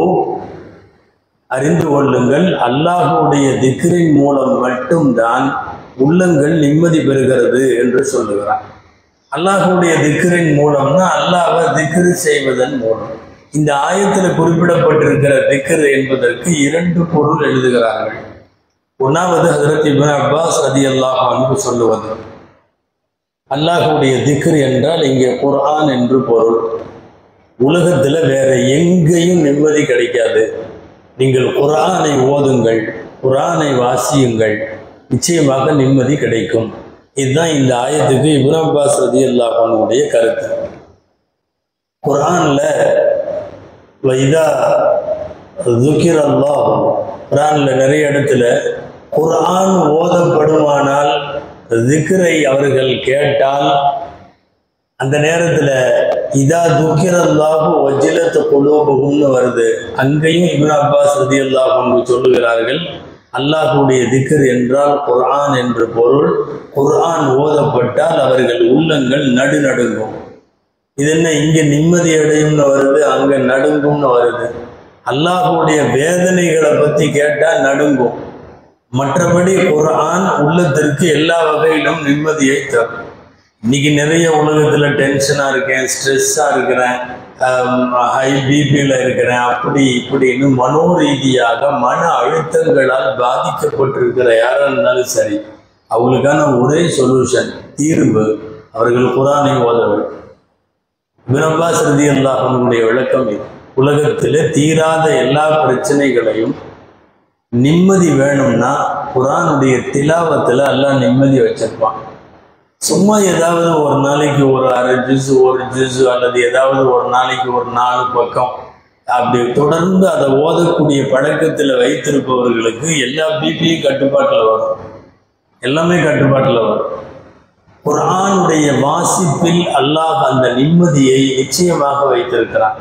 அறிந்து கொள்ளுங்கள் அல்லாஹுடைய திக்ரின் மூலம் மட்டும்தான் உள்ளங்கள் நிம்மதி பெறுகிறது என்று சொல்லுகிறான் அல்லாஹுடைய திக்ரின் மூலம்னா அல்லாஹை திக்ரு செய்வதன் மூலம் இந்த ஆயத்தில் குறிப்பிடப்பட்டிருக்கிற திக்ரு என்பதற்கு இரண்டு பொருள் எழுதுகிறார்கள் ஒன்றாவது ஹசரத் இப்ரான் அப்பாஸ் ரதி அல்லாஹ் அன்பு சொல்லுவது அல்லாஹுடைய திக்ரு என்றால் இங்கே குர்ஆன் என்று பொருள் உலகத்தில் வேற எங்கேயும் நிம்மதி கிடைக்காது நீங்கள் குர்ஆனை ஓதுங்கள் குர்ஆனை வாசியுங்கள் நிச்சயமாக நிம்மதி கிடைக்கும் இதுதான் இந்த ஆயத்துக்கு இப்னு அப்பாஸ் ரதி அல்லாஹனுடைய கருத்து குர்ஆன்ல வைதா துக்கிர் அல்லாஹ் குர்ஆன்ல நிறைய இடத்துல குர்ஆன் ஓதப்படுமானால் திக்ரை அவர்கள் கேட்டால் அந்த நேரத்துல இதா துக்கிரல்லாஹு வஜிலத்து குலோபுகும்னு வருது அங்கேயும் இப்னு அப்பாஸ் ரதி அல்லாஹ் சொல்லுகிறார்கள் அல்லாஹுடைய திக்ர் என்றால் குர்ஆன் என்று பொருள் குர்ஆன் ஓதப்பட்டால் அவர்கள் உள்ளங்கள் நடுநடுங்கும் இது என்ன இங்க நிம்மதி அடையும்னு வருது அங்க நடுங்கும்னு வருது அல்லாஹுடைய வேதனைகளை பத்தி கேட்டா நடுங்கும் மற்றபடி குர்ஆன் உள்ளத்திற்கு எல்லா வகையிலும் நிம்மதியை தரும் இன்னைக்கு நிறைய உலகத்துல டென்ஷனா இருக்கேன் ஸ்ட்ரெஸ்ஸா இருக்கிறேன் ஹை பிபியில் இருக்கிறேன் அப்படி இப்படின்னு மனோ ரீதியாக மன அழுத்தங்களால் பாதிக்கப்பட்டிருக்கிற யாரா இருந்தாலும் சரி அவங்களுக்கான ஒரே சொல்யூஷன் தீர்வு அவர்கள் குரானை ஓதவர் வினபாஸ் ரதி அல்லாஹனுடைய விளக்கம் இது உலகத்தில் தீராத எல்லா பிரச்சனைகளையும் நிம்மதி வேணும்னா குரானுடைய திலாவத்தில் எல்லாம் நிம்மதி வச்சிருப்பான் சும்மா ஏதாவது ஒரு நாளைக்கு ஒரு அரை ஜூஸ் ஒரு ஜூஸ் அல்லது ஏதாவது ஒரு நாளைக்கு ஒரு நாலு பக்கம் அப்படி தொடர்ந்து அதை ஓதக்கூடிய பழக்கத்தில் வைத்திருப்பவர்களுக்கு எல்லா பிபியும் கட்டுப்பாட்டில் வரும் எல்லாமே கட்டுப்பாட்டில் வரும் குரானுடைய வாசிப்பில் அல்லாஹ் அந்த நிம்மதியை நிச்சயமாக வைத்திருக்கிறான்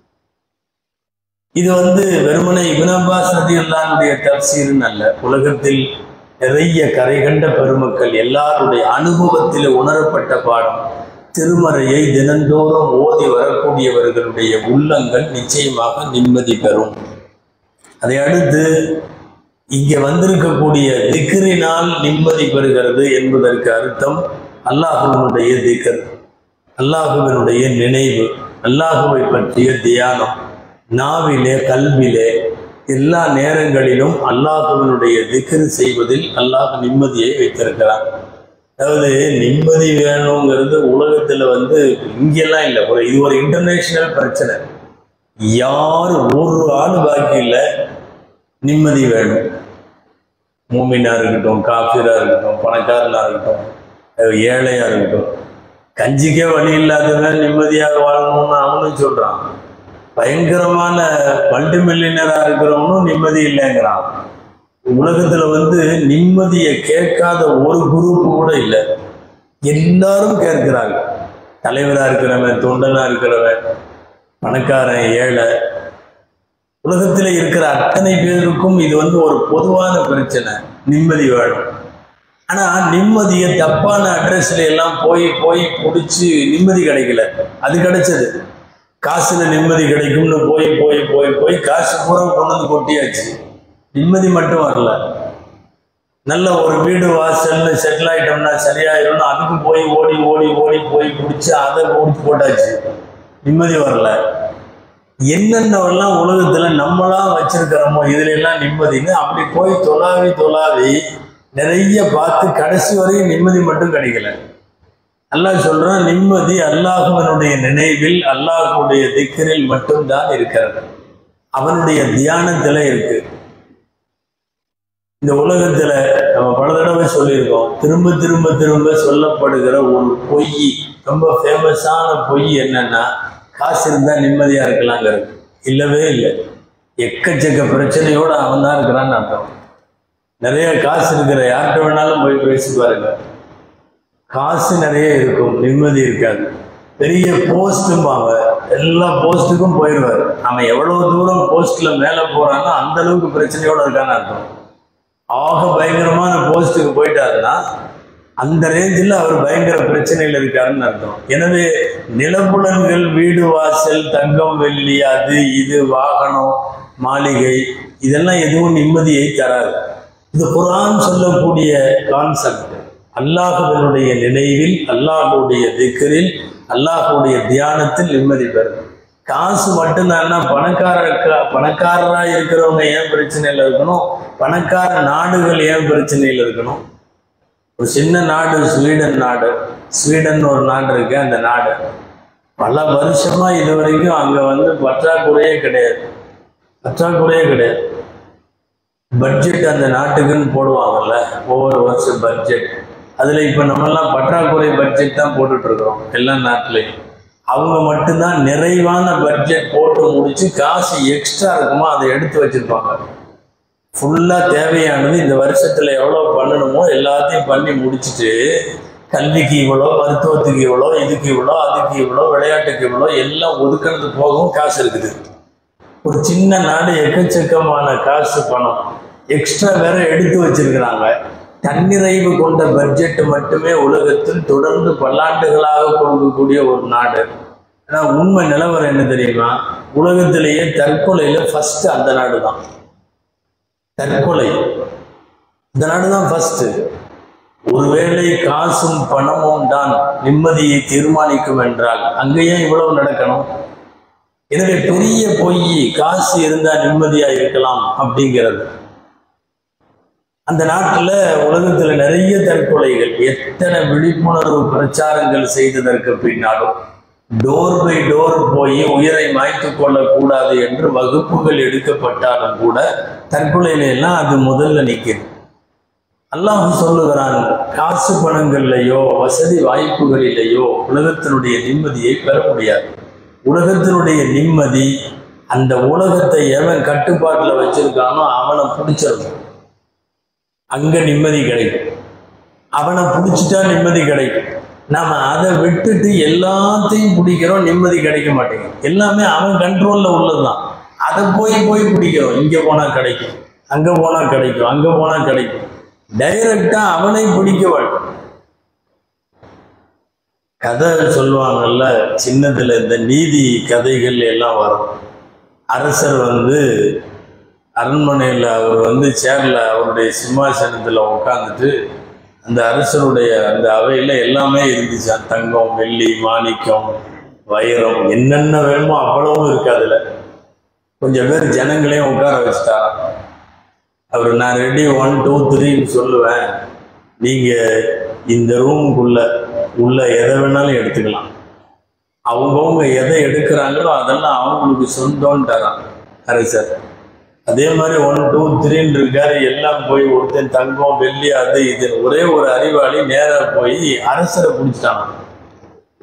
இது வந்து வெறுமனை இபின் அப்பாஸ் ரதி அல்லானுடைய தப்சீர்னு அல்ல உலகத்தில் நிறைய கரை கண்ட பெருமக்கள் எல்லாருடைய அனுபவத்தில் உணரப்பட்ட பாடம் திருமறையை தினந்தோறும் ஓதி வரக்கூடியவர்களுடைய உள்ளங்கள் நிச்சயமாக நிம்மதி பெறும் அதை அடுத்து இங்கே வந்திருக்கக்கூடிய திக்ரினால் நிம்மதி பெறுகிறது என்பதற்கு அர்த்தம் அல்லாஹுவினுடைய திக்கர் அல்லாஹுவினுடைய நினைவு அல்லாஹுவை பற்றிய தியானம் நாவிலே கல்விலே எல்லா நேரங்களிலும் அல்லாஹுவினுடைய திக்ரு செய்வதில் அல்லாஹ் நிம்மதியை வைத்திருக்கிறார் அதாவது நிம்மதி வேணுங்கிறது உலகத்துல வந்து இங்கெல்லாம் இல்லை ஒரு இது ஒரு இன்டர்நேஷனல் பிரச்சனை யார் ஒரு ஆள் பாக்கி இல்லை நிம்மதி வேணும் மூமினா இருக்கட்டும் காஃபிரா இருக்கட்டும் பணக்காரனா இருக்கட்டும் ஏழையா இருக்கட்டும் கஞ்சிக்கே வழி இல்லாதவன் நிம்மதியாக வாழணும்னு அவனும் சொல்றான் பயங்கரமான மல்டி மில்லியனரா இருக்கிறவனும் நிம்மதி இல்லைங்கிறான் உலகத்துல வந்து நிம்மதியை கேட்காத ஒரு குரூப் கூட இல்லை எல்லாரும் கேட்கிறாங்க தலைவரா இருக்கிறவன் தொண்டனா இருக்கிறவன் பணக்காரன் ஏழை உலகத்தில் இருக்கிற அத்தனை பேருக்கும் இது வந்து ஒரு பொதுவான பிரச்சனை நிம்மதி வேணும் ஆனா நிம்மதியை தப்பான அட்ரஸ்ல எல்லாம் போய் போய் பிடிச்சி நிம்மதி கிடைக்கல அது கிடைச்சது காசுல நிம்மதி கிடைக்கும்னு போய் போய் போய் போய் காசு பூரா கொண்டு வந்து கொட்டியாச்சு நிம்மதி மட்டும் வரல நல்ல ஒரு வீடு வாசல்னு செட்டில் ஆயிட்டோம்னா சரியாயிடும்னு அதுக்கு போய் ஓடி ஓடி ஓடி போய் பிடிச்சி அதை முடிச்சு போட்டாச்சு நிம்மதி வரல என்னென்னவெல்லாம் உலகத்துல நம்மளா வச்சிருக்கிறோமோ இதுல எல்லாம் நிம்மதின்னு அப்படி போய் தொலாவி தொலாவி நிறைய பார்த்து கடைசி வரையும் நிம்மதி மட்டும் கிடைக்கல அல்லாஹ் சொல்றான் நிம்மதி அல்லாஹுவனுடைய நினைவில் அல்லாஹுடைய திக்கரில் மட்டும்தான் இருக்கிறது அவனுடைய தியானத்துல இருக்கு இந்த உலகத்துல நம்ம பல தடவை சொல்லியிருக்கோம் திரும்ப திரும்ப திரும்ப சொல்லப்படுகிற ஒரு பொய் ரொம்ப ஃபேமஸான பொய் என்னன்னா காசு இருந்தா நிம்மதியா இருக்கலாங்கிறது இல்லவே இல்லை எக்கச்சக்க பிரச்சனையோட அவன் தான் இருக்கிறான்னு அர்த்தம் நிறைய காசு இருக்கிற யார்கிட்ட வேணாலும் போய் பேசி பாருங்க காசு நிறைய இருக்கும் நிம்மதி இருக்காது பெரிய போஸ்ட்டும்பாங்க எல்லா போஸ்ட்டுக்கும் போயிடுவார் அவன் எவ்வளவு தூரம் போஸ்ட்ல மேல போறானோ அந்த அளவுக்கு பிரச்சனையோட இருக்கான்னு அர்த்தம் ஆக பயங்கரமான போஸ்ட்டுக்கு போயிட்டாருன்னா அந்த ரேஞ்சில் அவர் பயங்கர பிரச்சனையில் இருக்காருன்னு அர்த்தம் எனவே நிலப்புலன்கள் வீடு வாசல் தங்கம் வெள்ளி அது இது வாகனம் மாளிகை இதெல்லாம் எதுவும் நிம்மதியை தராது இது குரான் சொல்லக்கூடிய கான்செப்ட் அல்லாஹுவனுடைய நினைவில் அல்லாஹுடைய திக்கரில் அல்லாஹுடைய தியானத்தில் நிம்மதி பெறும் காசு மட்டும்தான்னா பணக்கார பணக்காரரா இருக்கிறவங்க ஏன் பிரச்சனையில இருக்கணும் பணக்கார நாடுகள் ஏன் பிரச்சனையில் இருக்கணும் ஒரு சின்ன நாடு ஸ்வீடன் நாடு ஸ்வீடன் ஒரு நாடு இருக்கு அந்த நாடு பல வருஷமா இது வரைக்கும் அங்க வந்து பற்றாக்குறையே கிடையாது பற்றாக்குறையே கிடையாது பட்ஜெட் அந்த நாட்டுக்குன்னு போடுவாங்கல்ல ஒவ்வொரு வருஷம் பட்ஜெட் அதுல இப்ப நம்மெல்லாம் பற்றாக்குறை பட்ஜெட் தான் போட்டுட்டு இருக்கிறோம் எல்லா நாட்டிலையும் அவங்க மட்டும்தான் நிறைவான பட்ஜெட் போட்டு முடிச்சு காசு எக்ஸ்ட்ரா இருக்குமோ அதை எடுத்து வச்சிருப்பாங்க ஃபுல்லா தேவையானது இந்த வருஷத்துல எவ்வளவு பண்ணணுமோ எல்லாத்தையும் பண்ணி முடிச்சுட்டு கல்விக்கு இவ்வளோ மருத்துவத்துக்கு இவ்வளோ இதுக்கு இவ்வளோ அதுக்கு இவ்வளோ விளையாட்டுக்கு இவ்வளோ எல்லாம் ஒதுக்கினது போகவும் காசு இருக்குது ஒரு சின்ன நாடு எக்கச்சக்கமான காசு பணம் எக்ஸ்ட்ரா வேற எடுத்து வச்சிருக்கிறாங்க தன்னிறைவு கொண்ட பட்ஜெட் மட்டுமே உலகத்தில் தொடர்ந்து பல்லாண்டுகளாக கொடுக்கக்கூடிய ஒரு நாடு ஆனா உண்மை நிலவரம் என்ன தெரியுமா உலகத்திலேயே தற்கொலையில ஃபர்ஸ்ட் அந்த நாடு தான் தற்கொலை இந்த நாடு தான் ஃபர்ஸ்ட் ஒருவேளை காசும் பணமும் தான் நிம்மதியை தீர்மானிக்கும் என்றால் அங்கேயே இவ்வளவு நடக்கணும் எனவே பெரிய பொய் காசு இருந்தா நிம்மதியா இருக்கலாம் அப்படிங்கிறது அந்த நாட்டுல உலகத்துல நிறைய தற்கொலைகள் எத்தனை விழிப்புணர்வு பிரச்சாரங்கள் செய்ததற்கு பின்னாலும் டோர் பை டோர் போய் உயிரை மாய்த்து கொள்ளக்கூடாது என்று வகுப்புகள் எடுக்கப்பட்டாலும் கூட தற்கொலையில எல்லாம் அது முதல்ல நிற்குது அல்லாஹ் சொல்லுகிறான் காசு பணங்கள்லையோ வசதி வாய்ப்புகளிலேயோ உலகத்தினுடைய நிம்மதியை பெற முடியாது உலகத்தினுடைய நிம்மதி அந்த உலகத்தை எவன் கட்டுப்பாட்டுல வச்சிருக்கானோ அவனை பிடிச்சிடணும் அங்க நிம்மதி கிடைக்கும் அவனை பிடிச்சிட்டா நிம்மதி கிடைக்கும் நாம அதை விட்டுட்டு எல்லாத்தையும் பிடிக்கிறோம் நிம்மதி கிடைக்க மாட்டேங்குது எல்லாமே அவன் கண்ட்ரோல்ல உள்ளதுதான் அதை போய் போய் பிடிக்கிறோம் இங்க போனா கிடைக்கும் அங்க போனா கிடைக்கும் அங்க போனா கிடைக்கும் டைரக்டா அவனை பிடிக்க வேண்டும் கதை சொல்லுவாங்கல்ல சின்னதுல இந்த நீதி கதைகள் எல்லாம் வரும் அரசர் வந்து அரண்மனையில் அவர் வந்து சேர்ல அவருடைய சிம்மாசனத்தில் உட்காந்துட்டு அந்த அரசருடைய அந்த அவையில் எல்லாமே இருந்துச்சு தங்கம் வெள்ளி மாணிக்கம் வைரம் என்னென்ன வேணுமோ அவ்வளவும் இருக்கு அதில் கொஞ்சம் பேர் ஜனங்களையும் உட்கார வச்சுட்டாராம் அவர் நான் ரெடி ஒன் டூ த்ரீன்னு சொல்லுவேன் நீங்கள் இந்த ரூமுக்குள்ள உள்ள எதை வேணாலும் எடுத்துக்கலாம் அவங்கவுங்க எதை எடுக்கிறாங்களோ அதெல்லாம் அவங்களுக்கு சொந்தம்ன்றாராம் அரசர் அதே மாதிரி ஒன் டூ த்ரீன்னு இருக்காரு எல்லாம் போய் ஒருத்தன் தங்கம் வெள்ளி அது இது ஒரே ஒரு அறிவாளி நேரா போய் அரசரை பிடிச்சிட்டாங்க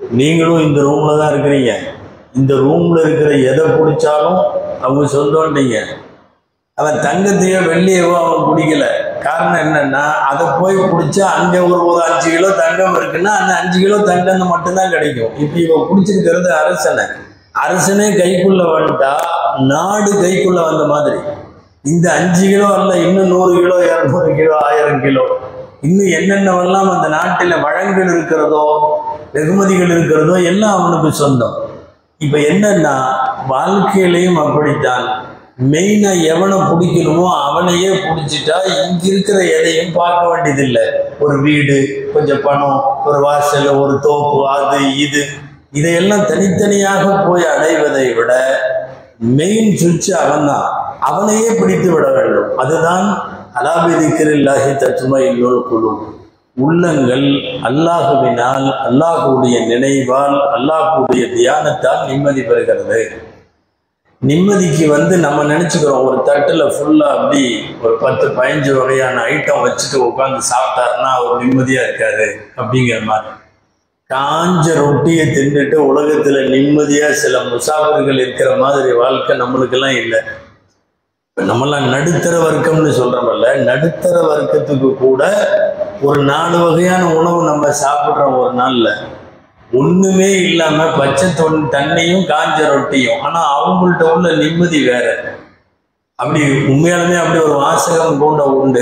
நீங்களும் இந்த ரூம்ல தான் இருக்கிறீங்க இந்த ரூம்ல இருக்கிற எதை பிடிச்சாலும் அவங்க சொந்தம்ன்றீங்க அவன் தங்கத்தையோ வெள்ளியவோ அவன் பிடிக்கல காரணம் என்னன்னா அதை போய் பிடிச்சா அங்க ஒரு ஒரு அஞ்சு கிலோ தங்கம் இருக்குன்னா அந்த அஞ்சு கிலோ தங்கம் மட்டும்தான் கிடைக்கும் இப்ப இவன் பிடிச்சிருக்கிறது அரசனை அரசனே கைக்குள்ள வந்துட்டா நாடு கைக்குள்ள வந்த மாதிரி இந்த அஞ்சு கிலோ அல்ல இன்னும் நூறு கிலோ இரநூறு கிலோ ஆயிரம் கிலோ இன்னும் என்னென்னவெல்லாம் அந்த நாட்டில் வளங்கள் இருக்கிறதோ வெகுமதிகள் இருக்கிறதோ எல்லாம் அவனுக்கு சொந்தம் இப்ப என்னன்னா வாழ்க்கையிலையும் அப்படித்தான் மெயினா எவனை பிடிக்கணுமோ அவனையே பிடிச்சிட்டா இங்க இருக்கிற எதையும் பார்க்க வேண்டியதில்லை ஒரு வீடு கொஞ்சம் பணம் ஒரு வாசல் ஒரு தோப்பு அது இது இதையெல்லாம் தனித்தனியாக போய் அடைவதை விட மெயின் சுவிட்ச் அவன்தான் அவனையே பிடித்து விட வேண்டும் அதுதான் அலாபிதிக்கிறில்லாஹி தத்துமை இன்னொரு குழு உள்ளங்கள் அல்லாஹுவினால் அல்லாஹுடைய நினைவால் அல்லாஹுடைய தியானத்தால் நிம்மதி பெறுகிறது நிம்மதிக்கு வந்து நம்ம நினைச்சுக்கிறோம் ஒரு தட்டுல ஃபுல்லா அப்படி ஒரு பத்து பதினஞ்சு வகையான ஐட்டம் வச்சுட்டு உட்காந்து சாப்பிட்டாருன்னா அவர் நிம்மதியா இருக்காரு அப்படிங்கிற மாதிரி காஞ்ச ரொட்டியை தின்னுட்டு உலகத்துல நிம்மதியா சில முசாஃபர்கள் இருக்கிற மாதிரி வாழ்க்கை நம்மளுக்கெல்லாம் இல்லை இப்ப நம்மலாம் நடுத்தர வர்க்கம்னு சொல்றோம்ல நடுத்தர வர்க்கத்துக்கு கூட ஒரு நாலு வகையான உணவு நம்ம சாப்பிடுறோம் ஒரு நாள்ல ஒண்ணுமே இல்லாம பச்சை தொன் தண்ணியும் காஞ்ச ரொட்டியும் ஆனா அவங்கள்ட்ட உள்ள நிம்மதி வேற அப்படி உண்மையாலுமே அப்படி ஒரு வாசகம் கூட உண்டு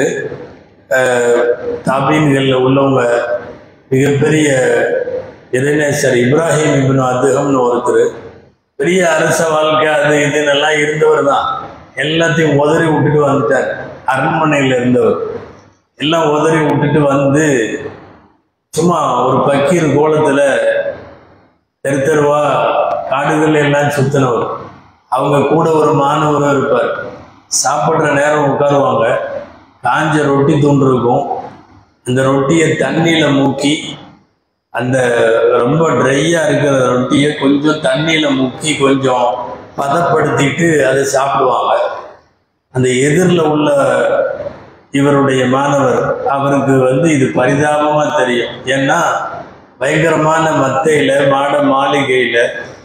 அஹ், தாபீன்கள்ல உள்ளவங்க மிகப்பெரிய இறைநேசர் இப்ராஹிம் இப்னு அதுகம்னு ஒருத்தர் பெரிய அரச வாழ்க்கை அது இதுன்னு எல்லாம் இருந்தவர் தான் எல்லாத்தையும் உதறி விட்டுட்டு வந்துட்டார் அரண்மனையில் இருந்தவர் எல்லாம் உதறி விட்டுட்டு வந்து சும்மா ஒரு பக்கீர் கோலத்துல தெரு தெருவா காடுகள் எல்லாம் சுத்தினவர் அவங்க கூட ஒரு மாணவரும் இருப்பார் சாப்பிட்ற நேரம் உட்காருவாங்க காஞ்ச ரொட்டி துண்டு இருக்கும் அந்த ரொட்டியை தண்ணியில முக்கி அந்த ரொம்ப ட்ரையா இருக்கிற ரொட்டியை கொஞ்சம் தண்ணியில முக்கி கொஞ்சம் பதப்படுத்திட்டு அதை சாப்பிடுவாங்க அந்த எதிரில் உள்ள இவருடைய மாணவர் அவருக்கு வந்து இது பரிதாபமா தெரியும் ஏன்னா பயங்கரமான மத்தையில மாட மாளிகையில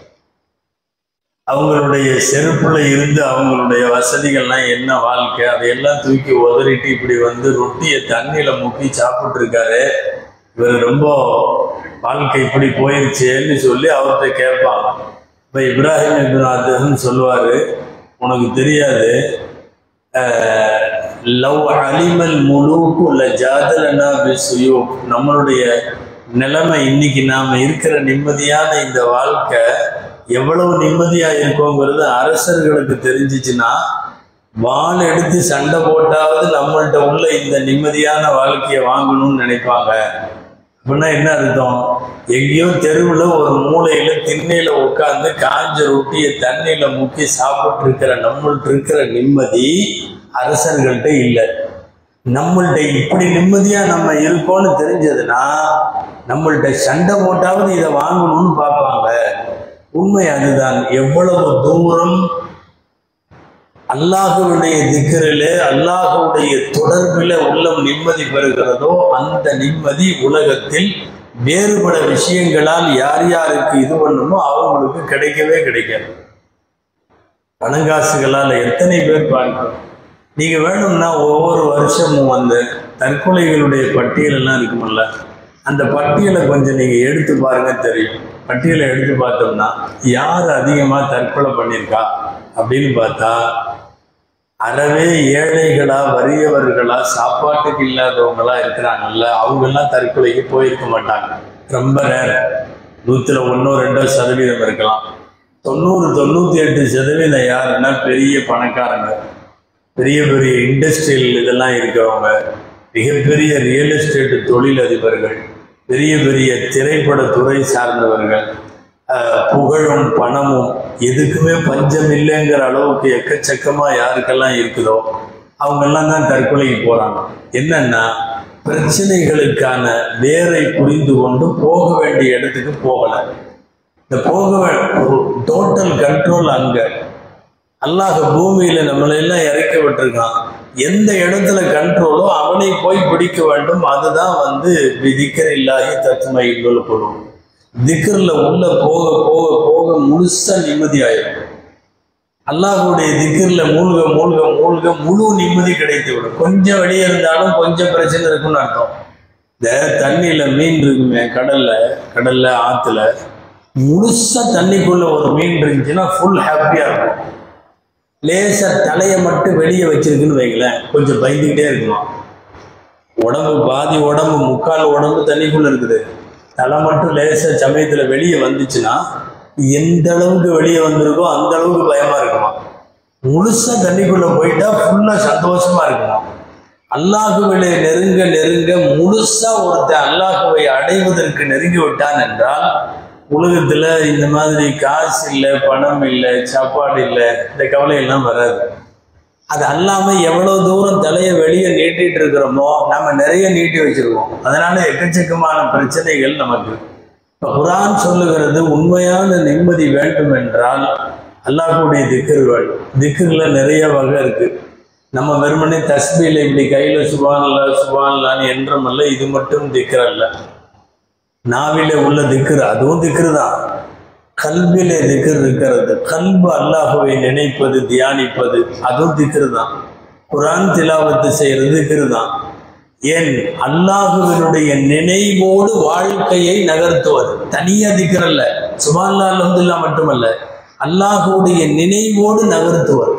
அவங்களுடைய செருப்புல இருந்து அவங்களுடைய வசதிகள்லாம் என்ன வாழ்க்கை அதையெல்லாம் தூக்கி உதறிட்டு இப்படி வந்து ரொட்டியை தண்ணியில முக்கி சாப்பிட்டு இருக்காரு இவர் ரொம்ப வாழ்க்கை இப்படி போயிருச்சேன்னு சொல்லி அவர்கிட்ட கேட்பாங்க இப்ப இப்ராஹிம் இப்ராஹிம் சொல்லுவாரு உனக்கு தெரியாது அஹ், லவ் அலிமல் முழுக்கு உள்ள ஜாதலனா பிசுயோ நம்மளுடைய நிலைமை இன்னைக்கு நாம இருக்கிற நிம்மதியான இந்த வாழ்க்கை எவ்வளவு நிம்மதியா இருக்கோங்கிறது அரசர்களுக்கு தெரிஞ்சிச்சுன்னா வாள் எடுத்து சண்டை போட்டாவது நம்மள்ட்ட உள்ள இந்த நிம்மதியான வாழ்க்கையை வாங்கணும்னு நினைப்பாங்க அப்படின்னா என்ன அர்த்தம் எங்கேயோ தெருவில் ஒரு மூலையில திண்ணையில உட்கார்ந்து காஞ்ச ரொட்டியை தண்ணியில முக்கி சாப்பிட்டு இருக்கிற நம்மள்ட்ட இருக்கிற நிம்மதி அரசர்கள்ட்ட இல்லை நம்மள்ட்ட இப்படி நிம்மதியா நம்ம இருக்கோம்னு தெரிஞ்சதுன்னா நம்மள்ட்ட சண்டை போட்டாவது இதை வாங்கணும்னு பார்ப்பாங்க உண்மை அதுதான் எவ்வளவு தூரம் அல்லாஹுடைய திக்கரிலே அல்லாஹுடைய தொடர்பில் உள்ளம் நிம்மதி பெறுகிறதோ அந்த நிம்மதி உலகத்தில் வேறுபட விஷயங்களால் யார் யாருக்கு இது பண்ணுமோ அவங்களுக்கு கிடைக்கவே கிடைக்காது பணங்காசுகளால் எத்தனை பேர் பார்க்கிறோம் நீங்க வேணும்னா ஒவ்வொரு வருஷமும் அந்த தற்கொலைகளுடைய பட்டியல் எல்லாம் இருக்கும்ல அந்த பட்டியலை கொஞ்சம் நீங்க எடுத்து பாருங்க தெரியும் பட்டியலை எடுத்து பார்த்தோம்னா யார் அதிகமா தற்கொலை பண்ணியிருக்கா அப்படின்னு பார்த்தா அறவே ஏழைகளா வறியவர்களா சாப்பாட்டுக்கு இல்லாதவங்களா இருக்கிறாங்கல்ல அவங்க எல்லாம் தற்கொலைக்கு போயிருக்க மாட்டாங்க ரொம்ப ரேர் நூத்துல ஒன்னோ ரெண்டோ சதவீதம் இருக்கலாம் தொண்ணூறு தொண்ணூத்தி எட்டு சதவீதம் யாருன்னா பெரிய பணக்காரங்க பெரிய பெரிய இண்டஸ்ட்ரியல் இதெல்லாம் இருக்கிறவங்க மிகப்பெரிய ரியல் எஸ்டேட் தொழிலதிபர்கள் பெரிய பெரிய திரைப்பட துறை சார்ந்தவர்கள் அஹ், புகழும் பணமும் எதுக்குமே பஞ்சம் இல்லைங்கிற அளவுக்கு எக்கச்சக்கமா யாருக்கெல்லாம் இருக்குதோ அவங்கெல்லாம் தான் தற்கொலைக்கு போறாங்க என்னன்னா பிரச்சனைகளுக்கான வேரை புரிந்து கொண்டு போக வேண்டிய இடத்துக்கு போகல இந்த போக டோட்டல் கண்ட்ரோல் அங்க அல்லாஹ் பூமியில நம்மளை எல்லாம் இறக்கி விட்டுருக்கான் எந்த இடத்துல கண்ட்ரோலோ அவனை போய் பிடிக்க வேண்டும் அதுதான் வந்து விதிக்கிற இல்லாஹி தத்துமை கொள்ளும் திக்ரில் உள்ள போக போக போக முழுசா நிம்மதி ஆயிடும் அல்லாஹுடைய திக்ரில் மூழ்க மூழ்க மூழ்க முழு நிம்மதி கிடைத்து விடும் கொஞ்சம் வெளியே இருந்தாலும் கொஞ்சம் பிரச்சனை இருக்குன்னு அர்த்தம் இந்த தண்ணியில மீன் இருக்குமே கடல்ல கடல்ல ஆத்துல முழுசா தண்ணிக்குள்ள ஒரு மீன் இருந்துச்சுன்னா ஃபுல் ஹாப்பியா இருக்கும் லேசா தலையை மட்டும் வெளியே வச்சிருக்குன்னு வைங்களேன் கொஞ்சம் பயந்துக்கிட்டே இருக்கணும் உடம்பு பாதி உடம்பு முக்கால் உடம்பு தண்ணிக்குள்ள இருக்குது தலை மட்டும் லேசா சமயத்துல வெளியே வந்துச்சுன்னா எந்த அளவுக்கு வெளியே வந்திருக்கோ அந்த அளவுக்கு பயமா இருக்குமா முழுசா தண்ணிக்குள்ள போயிட்டா ஃபுல்லா சந்தோஷமா இருக்குமா அல்லாஹுவிலே நெருங்க நெருங்க முழுசா ஒருத்தன் அல்லாஹுவை அடைவதற்கு நெருங்கி விட்டான் என்றால் உலகத்துல இந்த மாதிரி காசு இல்லை பணம் இல்லை சாப்பாடு இல்லை இந்த கவலை எல்லாம் வராது அது அல்லாம எவ்வளவு தூரம் தலையை வெளியே நீட்டிட்டு இருக்கிறோமோ நம்ம நிறைய நீட்டி வச்சிருக்கோம் அதனால எக்கச்சக்கமான பிரச்சனைகள் நமக்கு இப்ப குரான் சொல்லுகிறது உண்மையான நிம்மதி வேண்டும் என்றால் அல்லாஹுடைய திக்கர்கள் திக்கர்ல நிறைய வகை இருக்கு நம்ம வெறுமனே தஸ்பியில இப்படி கையில சுபான்லா சுபான்லான்னு என்றமல்ல இது மட்டும் திக்கர் அல்ல நாவிலே உள்ள திக்கர் அதுவும் திக்கர் தான் கல்விலே திக்கர் இருக்கிறது கல்பு அல்லாஹுவை நினைப்பது தியானிப்பது அதுவும் திக்கர் தான் குரான் திலாவத்து செய்யறது திக்கர் தான் ஏன் அல்லாஹுவினுடைய நினைவோடு வாழ்க்கையை நகர்த்துவது தனியா திக்கர் அல்ல சுபான்லா அல்ஹம்துல்லா மட்டுமல்ல அல்லாஹுடைய நினைவோடு நகர்த்துவது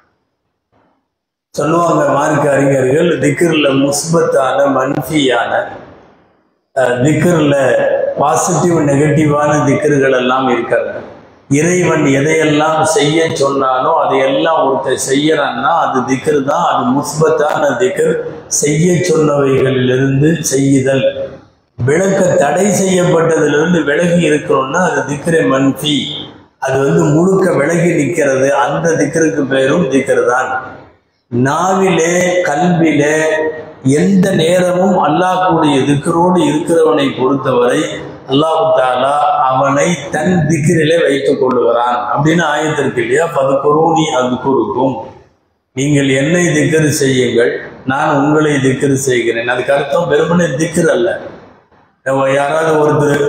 சொல்லுவாங்க மார்க்க அறிஞர்கள் திக்கர்ல முஸ்பத்தான மன்ஃபியான திக்கர்ல பாசிட்டிவ் நெகட்டிவான திக்கர்கள் எல்லாம் இருக்கிறது இறைவன் எதையெல்லாம் செய்ய சொன்னானோ அதையெல்லாம் ஒருத்தர் செய்யறான்னா அது திக்கர் தான் அது முஸ்பத்தான திக்கர் செய்ய சொன்னவைகளிலிருந்து செய்யுதல் விளக்க தடை செய்யப்பட்டதிலிருந்து விலகி இருக்கணும்னா அது திக்கரை மன்ஃபி அது வந்து முழுக்க விலகி நிற்கிறது அந்த திக்கருக்கு பேரும் திக்கர் தான் நாவிலே கல்விலே எந்த நேரமும் அல்லாஹுடைய திக்கரோடு இருக்கிறவனை பொறுத்தவரை அல்லாஹு தாலா அவனை தன் திக்கிரிலே வைத்துக் கொள்ளுகிறான் அப்படின்னு ஆயத்திற்கு இல்லையா பதுக்குருணி அது குறுக்கும் நீங்கள் என்னை திக்கரு செய்யுங்கள் நான் உங்களை திக்கரு செய்கிறேன் அதுக்கு அர்த்தம் வெறுமனே திக்கர் அல்ல நம்ம யாராவது ஒருத்தர்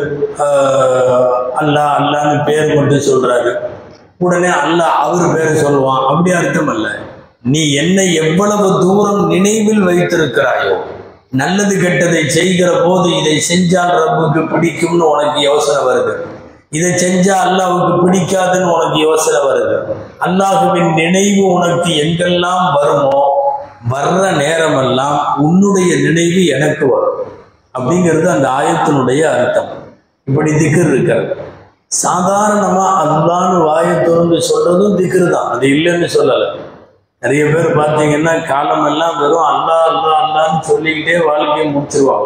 அல்லா அல்லான்னு பேர் மட்டும் சொல்றாரு உடனே அல்லாஹ் அவர் பேரை சொல்லுவான் அப்படி அர்த்தம் அல்ல நீ என்னை எவ்வளவு தூரம் நினைவில் வைத்திருக்கிறாயோ நல்லது கெட்டதை செய்கிற போது இதை செஞ்சால் ரப்புக்கு பிடிக்கும்னு உனக்கு யோசனை வருது இதை செஞ்சா அல்லாவுக்கு பிடிக்காதுன்னு உனக்கு யோசனை வருது அல்லாஹுவின் நினைவு உனக்கு எங்கெல்லாம் வருமோ வர்ற நேரமெல்லாம் உன்னுடைய நினைவு எனக்கு வரும் அப்படிங்கிறது அந்த ஆயத்தினுடைய அர்த்தம் இப்படி திக்கர் இருக்கிறது சாதாரணமா அல்லான்னு வாயை திறந்து சொல்றதும் திக்ரு தான் அது இல்லைன்னு சொல்லலை நிறைய பேர் பார்த்தீங்கன்னா காலமெல்லாம் வெறும் அல்லா அல்லா அல்லான்னு சொல்லிக்கிட்டே வாழ்க்கையை முடிச்சிருவாங்க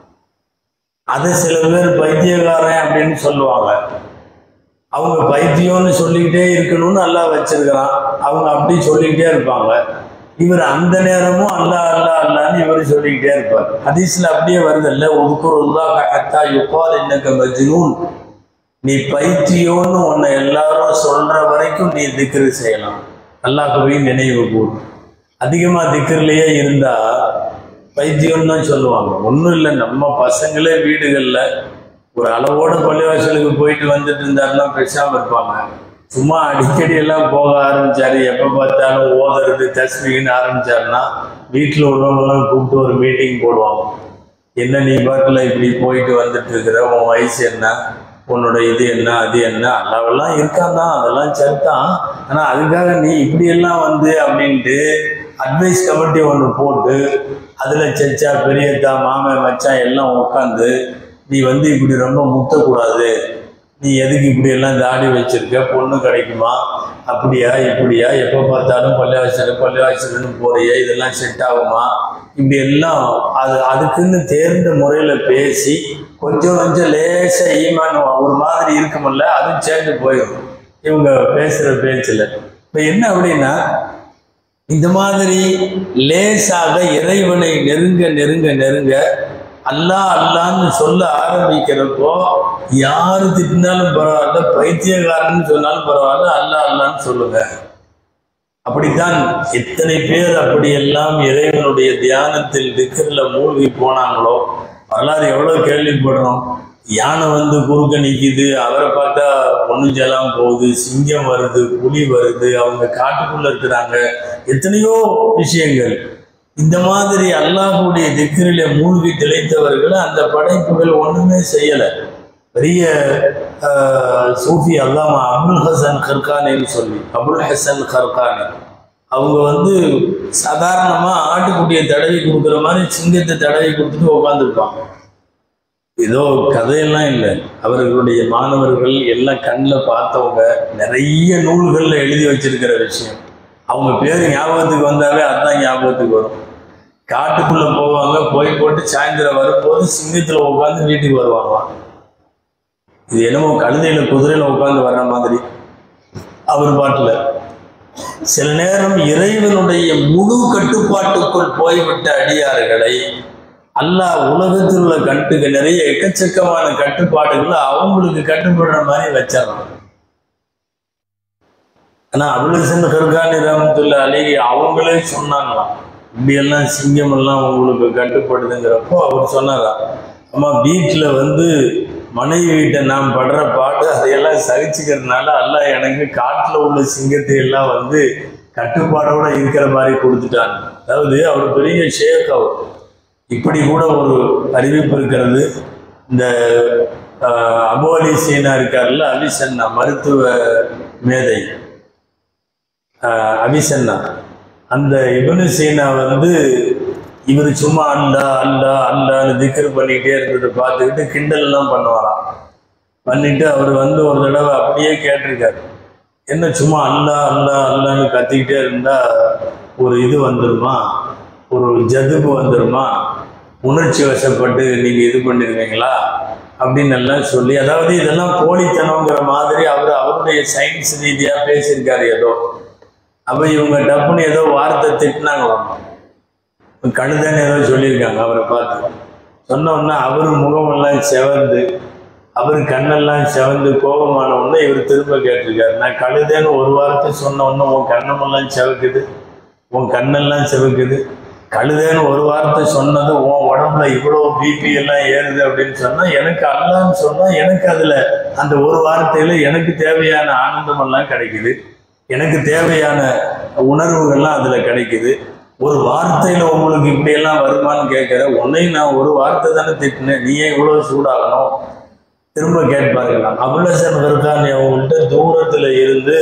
அதை சில பேர் பைத்தியக்காரன் அப்படின்னு சொல்லுவாங்க அவங்க பைத்தியம்னு சொல்லிக்கிட்டே இருக்கணும்னு அல்லா வச்சிருக்கிறான் அவங்க அப்படி சொல்லிக்கிட்டே இருப்பாங்க இவர் அந்த நேரமும் அல்லா அல்லா அல்லான்னு இவர் சொல்லிக்கிட்டே இருப்பார் ஹதீஸ்ல அப்படியே வருதல்ல ஒதுக்குறதா அத்தா யுப்பால் என்னக்க மஜ்னூன் நீ பைத்தியம்னு உன்னை எல்லாரும் சொல்ற வரைக்கும் நீ திக்ரு செய்யலாம் அல்லாஹுவை நினைவு கூடும் அதிகமா திக்கர்லயே இருந்தா பைத்தியம்னு தான் சொல்லுவாங்க ஒன்றும் இல்லை நம்ம பசங்களே வீடுகளில் ஒரு அளவோட பள்ளிவாசலுக்கு போயிட்டு வந்துட்டு இருந்தாருன்னா பேசாம இருப்பாங்க சும்மா அடிக்கடி எல்லாம் போக ஆரம்பிச்சாரு எப்போ பார்த்தாலும் ஓதுறது தஸ்மின்னு ஆரம்பிச்சாருன்னா வீட்டில் உள்ளவங்களாம் கூப்பிட்டு ஒரு மீட்டிங் போடுவாங்க என்ன நீ பாட்டில் இப்படி போயிட்டு வந்துட்டு இருக்கிற உன் வயசு என்ன உன்னோட இது என்ன அது என்ன அல்லாவெல்லாம் இருக்கான் தான் அதெல்லாம் சரிதான் ஆனால் அதுக்காக நீ இப்படியெல்லாம் வந்து அப்படின்ட்டு அட்வைஸ் கமிட்டி ஒன்று போட்டு அதில் சச்சா பெரியத்தா மாமன் மச்சான் எல்லாம் உட்காந்து நீ வந்து இப்படி ரொம்ப முத்தக்கூடாது நீ எதுக்கு இப்படி எல்லாம் தாடி வச்சிருக்க பொண்ணு கிடைக்குமா அப்படியா இப்படியா எப்போ பார்த்தாலும் பள்ளிவாசல் பள்ளிவாசல்னு போறியா இதெல்லாம் செட் ஆகுமா இப்படி எல்லாம் அது அதுக்குன்னு தேர்ந்த முறையில் பேசி கொஞ்சம் கொஞ்சம் லேசா ஈமான் ஒரு மாதிரி இருக்குமில்ல அதுவும் சேர்ந்து போயிடும் இவங்க பேசுகிற பேச்சில் இப்போ என்ன அப்படின்னா இந்த மாதிரி லேசாக இறைவனை நெருங்க நெருங்க நெருங்க அல்லாஹ் அல்லான்னு சொல்ல ஆரம்பிக்கிறப்போ யாரு திட்டினாலும் பரவாயில்ல பைத்தியக்காரன்னு சொன்னாலும் பரவாயில்ல அல்லாஹ் அல்லான்னு சொல்லுங்க அப்படித்தான் எத்தனை பேர் அப்படியெல்லாம் இறைவனுடைய தியானத்தில் திக்கரில் மூழ்கி போனாங்களோ வரலாறு எவ்வளவு கேள்விப்படுறோம் யானை வந்து குறுக்க நிக்குது அவரை பார்த்தா ஒன்றும் செல்லாம் போகுது சிங்கம் வருது புலி வருது அவங்க காட்டுக்குள்ள இருக்கிறாங்க எத்தனையோ விஷயங்கள் இந்த மாதிரி அல்லாஹுடைய திக்கிரில மூழ்கி திளைத்தவர்கள் அந்த படைப்புகள் ஒண்ணுமே செய்யல பெரிய ஆஹ், சூஃபி அல்லாமா அபுல் ஹசன் கர்கானின்னு சொல்லி அபுல் ஹசன் கர்கானி அவங்க வந்து சாதாரணமா ஆட்டுக்குட்டியை தடவி கொடுக்குற மாதிரி சிங்கத்தை தடவி கொடுத்துட்டு உட்காந்துருப்பாங்க ஏதோ கதையெல்லாம் இல்லை அவர்களுடைய மாணவர்கள் எல்லாம் கண்ணில் பார்த்தவங்க நிறைய நூல்கள்ல எழுதி வச்சிருக்கிற விஷயம் அவங்க பேர் ஞாபகத்துக்கு வந்தாவே அதுதான் ஞாபகத்துக்கு வரும் காட்டுக்குள்ள போவாங்க போய் போட்டு சாயந்தரம் வரும்போது சிங்கத்துல உட்காந்து வீட்டுக்கு வருவாங்களாம் இது என்னமோ கழுதையில குதிரையில உட்காந்து வர்ற மாதிரி அவர் பாட்டுல சில நேரம் இறைவனுடைய முழு கட்டுப்பாட்டுக்குள் போய்விட்ட அடியார்களை அல்லாஹ் உலகத்தில் உள்ள கட்டுக்கு நிறைய எக்கச்சக்கமான கட்டுப்பாடுகளை அவங்களுக்கு கட்டுப்படுற மாதிரி வச்சிடறான் ஆனா அபுலசன் கர்கானி ரஹமத்துல்லா அலி அவங்களே சொன்னாங்களாம் இப்படியெல்லாம் சிங்கம் எல்லாம் உங்களுக்கு கட்டுப்படுதுங்கிறப்போ அவர் சொன்னாராம் அம்மா வீட்டில் வந்து மனைவி வீட்டை நாம் படுற பாடு அதையெல்லாம் சகிச்சுக்கிறதுனால அல்லாஹ் எனக்கு காட்டில் உள்ள சிங்கத்தை எல்லாம் வந்து கட்டுப்பாடோட இருக்கிற மாதிரி கொடுத்துட்டாங்க அதாவது அவர் பெரிய ஷேக் அவர் இப்படி கூட ஒரு அறிவிப்பு இருக்கிறது இந்த ஆஹ், அபு அலி சீனா இருக்கார்ல அபிசன்னா மருத்துவ மேதை ஆஹ், அபிசன்னா அந்த இபனு சீனா வந்து இவர் சும்மா அல்லா அல்லா அல்லான்னு திக்கர் பண்ணிக்கிட்டே இருந்ததை பார்த்துக்கிட்டு கிண்டல் எல்லாம் பண்ணுவாராம் பண்ணிட்டு அவர் வந்து ஒரு தடவை அப்படியே கேட்டிருக்காரு என்ன சும்மா அல்லா அல்லா அல்லான்னு கத்திக்கிட்டே இருந்தா ஒரு இது வந்துருமா ஒரு ஜதுபு வந்துருமா உணர்ச்சி வசப்பட்டு நீங்க இது பண்ணிருவீங்களா அப்படின்னு எல்லாம் சொல்லி அதாவது இதெல்லாம் போலித்தனங்கிற மாதிரி அவர் அவருடைய சயின்ஸ் ரீதியா பேசியிருக்காரு ஏதோ அப்ப இவங்க டப்புன்னு ஏதோ வார்த்தை திட்டினாங்களாம் கழுதைன்னு ஏதோ சொல்லியிருக்காங்க அவரை பார்த்து சொன்ன உடனே அவர் முகமெல்லாம் செவந்து அவர் கண்ணெல்லாம் செவந்து கோபமான உடனே இவர் திரும்ப கேட்டிருக்காரு நான் கழுதைன்னு ஒரு வார்த்தை சொன்ன உடனே உன் கண்ணமெல்லாம் செவக்குது உன் கண்ணெல்லாம் செவக்குது கழுதைன்னு ஒரு வார்த்தை சொன்னது உன் உடம்புல இவ்வளோ பிபி எல்லாம் ஏறுது அப்படின்னு சொன்னா எனக்கு அல்லான்னு சொன்னா எனக்கு அதுல அந்த ஒரு வார்த்தையில எனக்கு தேவையான ஆனந்தம் எல்லாம் கிடைக்குது எனக்கு தேவையான உணர்வுகள்லாம் அதுல கிடைக்குது ஒரு வார்த்தையில உங்களுக்கு இப்படி எல்லாம் வருமான்னு கேட்கிற உன்னையும் நான் ஒரு வார்த்தை தானே திட்டினேன் நீ ஏன் இவ்வளவு சூடாகணும் திரும்ப கேட்பார்களாம் அபுலசன் கர்கானி அவங்கள்ட்ட தூரத்துல இருந்து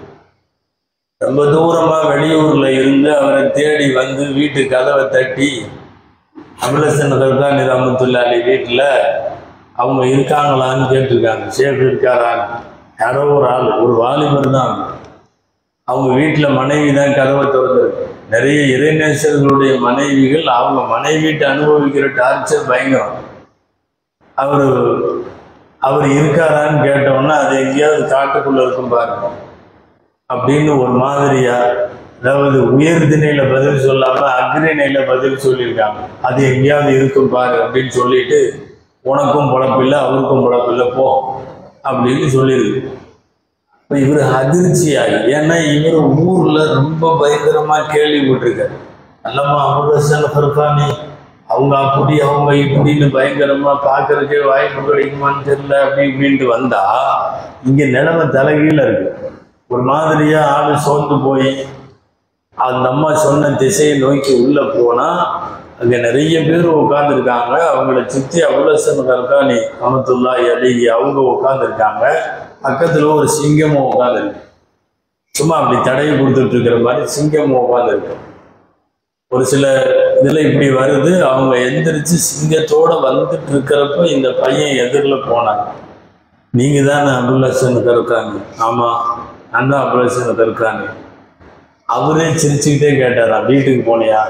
ரொம்ப தூரமா வெளியூர்ல இருந்து அவரை தேடி வந்து வீட்டு கதவை தட்டி அபுலசன் கர்கானி ரஹமத்துல்லாலி வீட்டுல அவங்க இருக்காங்களான்னு கேட்டிருக்காங்க ஷேப் இருக்காரான்னு யாரோ ஒரு ஆள் ஒரு வாலிபர் தான் அவங்க வீட்டில் மனைவி தான் கதவை திறந்திருக்கு நிறைய இறைநேசர்களுடைய மனைவிகள் அவங்க மனைவிட்டு அனுபவிக்கிற டார்ச்சர் பயங்கரம் அவர் அவர் இருக்காரான்னு கேட்டோன்னா அது எங்கேயாவது காட்டுக்குள்ள இருக்கும் பாருங்க அப்படின்னு ஒரு மாதிரியா அதாவது உயர் திணையில பதில் சொல்லாம அக்ரிணையில பதில் சொல்லியிருக்காங்க அது எங்கேயாவது இருக்கும் பாரு அப்படின்னு சொல்லிட்டு உனக்கும் பொழப்பில்லை அவருக்கும் பொழப்பில்லை போ அப்படின்னு சொல்லியிருக்கு இப்ப இவர் அதிர்ச்சியாகி ஏன்னா இவர் ஊர்ல ரொம்ப பயங்கரமா கேள்விப்பட்டிருக்காரு அல்லம்மா அமுரசன் ஃபர்கானி அவங்க அப்படி அவங்க இப்படின்னு பயங்கரமா பார்க்கறதுக்கே வாய்ப்பு கிடைக்குமான்னு தெரியல அப்படி இப்படின்ட்டு வந்தா இங்க நிலைமை தலைகீழ இருக்கு ஒரு மாதிரியா ஆளு சோர்ந்து போய் அந்த அம்மா சொன்ன திசையை நோக்கி உள்ள போனா அங்க நிறைய பேர் உட்கார்ந்துருக்காங்க அவங்கள சுத்தி அபுலசன் கர்கானி அமத்துல்லா அலிகி அவங்க உட்கார்ந்துருக்காங்க பக்கத்துல ஒரு சிங்கமும் உட்காந்துருக்கு சும்மா அப்படி தடவி கொடுத்துட்டு இருக்கிற மாதிரி சிங்கமும் உட்காந்துருக்கு ஒரு சில இதுல இப்படி வருது அவங்க எந்திரிச்சு சிங்கத்தோட வந்துட்டு இருக்கிறப்ப இந்த பையன் எதிரில் போனாங்க நீங்க தானே அபுல்லசனுக்கு இருக்காங்க ஆமா நான் தான் அபுல்லசனுக்கு இருக்காங்க அவரே சிரிச்சுக்கிட்டே கேட்டாரா வீட்டுக்கு போனியா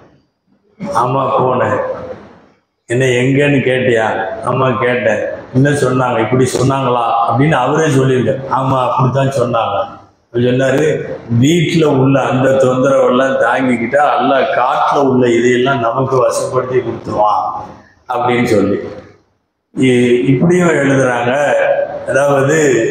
ஆமா போனேன் என்ன எங்கன்னு கேட்டியா ஆமா கேட்டேன் என்ன சொன்னாங்க இப்படி சொன்னாங்களா அப்படின்னு அவரே சொல்லியிருக்காரு ஆமா அப்படித்தான் சொன்னாங்க அவர் சொன்னாரு வீட்டுல உள்ள அந்த தொந்தரவெல்லாம் தாங்கிக்கிட்டா அல்லாஹ் காட்டுல உள்ள இதையெல்லாம் நமக்கு வசப்படுத்தி கொடுத்துருவான் அப்படின்னு சொல்லி இ- இப்படியும் எழுதுறாங்க அதாவது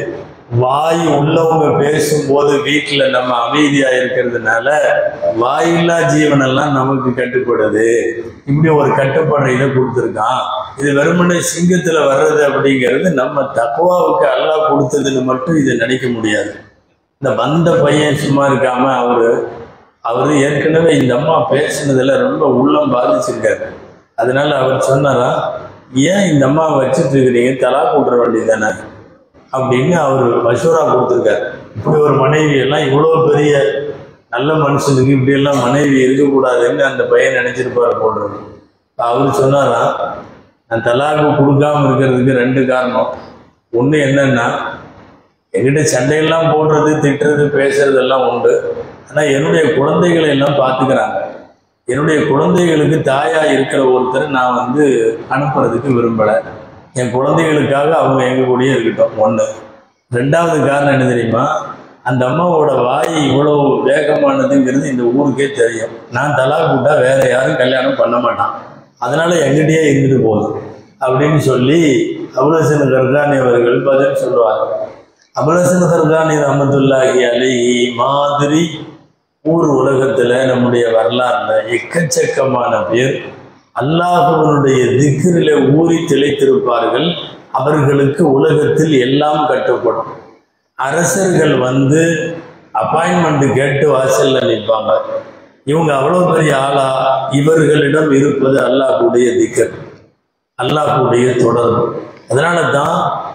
வாய் உள்ளவங்க பேசும்போது வீட்டுல நம்ம அமைதியா இருக்கிறதுனால வாயில்லா ஜீவனெல்லாம் நமக்கு கட்டுப்படுது இப்படி ஒரு கட்டுப்பாடு இதை கொடுத்துருக்கான் இது வெறுமனே சிங்கத்துல வர்றது அப்படிங்கிறது நம்ம தக்குவாவுக்கு அல்லாஹ் கொடுத்ததுன்னு மட்டும் இதை நினைக்க முடியாது இந்த வந்த பையன் சும்மா இருக்காம அவரு அவரு ஏற்கனவே இந்த அம்மா பேசுனதுல ரொம்ப உள்ளம் பாதிச்சிருக்காரு அதனால அவர் சொன்னாரா ஏன் இந்த அம்மா வச்சுட்டு இருக்கிறீங்க தலா கூட்டுற வேண்டியதானே அப்படின்னு அவர் மசூரா கொடுத்துருக்காரு இப்படி ஒரு மனைவி எல்லாம் இவ்வளோ பெரிய நல்ல மனுஷனுக்கு இப்படி எல்லாம் மனைவி இருக்கக்கூடாதுன்னு அந்த பையன் நினைச்சிருப்பாரு போடுறது அவர் சொன்னாரா நான் தலாக்கு கொடுக்காம இருக்கிறதுக்கு ரெண்டு காரணம் ஒன்று என்னன்னா என்கிட்ட சண்டையெல்லாம் போடுறது திட்டுறது பேசுறதெல்லாம் உண்டு ஆனால் என்னுடைய குழந்தைகளை எல்லாம் பார்த்துக்கிறாங்க என்னுடைய குழந்தைகளுக்கு தாயா இருக்கிற ஒருத்தர் நான் வந்து அனுப்புறதுக்கு விரும்பலை என் குழந்தைகளுக்காக அவங்க எங்க கூடயே இருக்கட்டும் ஒன்று ரெண்டாவது காரணம் என்ன தெரியுமா அந்த அம்மாவோட வாய் இவ்வளவு வேகமானதுங்கிறது இந்த ஊருக்கே தெரியும் நான் தலா கூட்டா வேற யாரும் கல்யாணம் பண்ண மாட்டான் அதனால எங்கிட்டயே இருந்துட்டு போதும் அப்படின்னு சொல்லி அபுலசன் கர்கானி அவர்கள் பதில் சொல்லுவாங்க அபுலசன் கர்கானி ரஹமத்துல்லாஹி அலைஹி மாதிரி ஊர் உலகத்துல நம்முடைய வரலாறுல எக்கச்சக்கமான பேர் அல்லாஹுவனுடைய திக்கிரில ஊறி திளைத்திருப்பார்கள் அவர்களுக்கு உலகத்தில் எல்லாம் கட்டுப்படும் அரசர்கள் வந்து அப்பாயின்மெண்ட் கேட்டு வாசல்ல நிற்பாங்க இவங்க அவ்வளவு பெரிய ஆளா இவர்களிடம் இருப்பது அல்லாஹுடைய திக்கர் அல்லாஹுடைய தொடர்பு அதனால தான்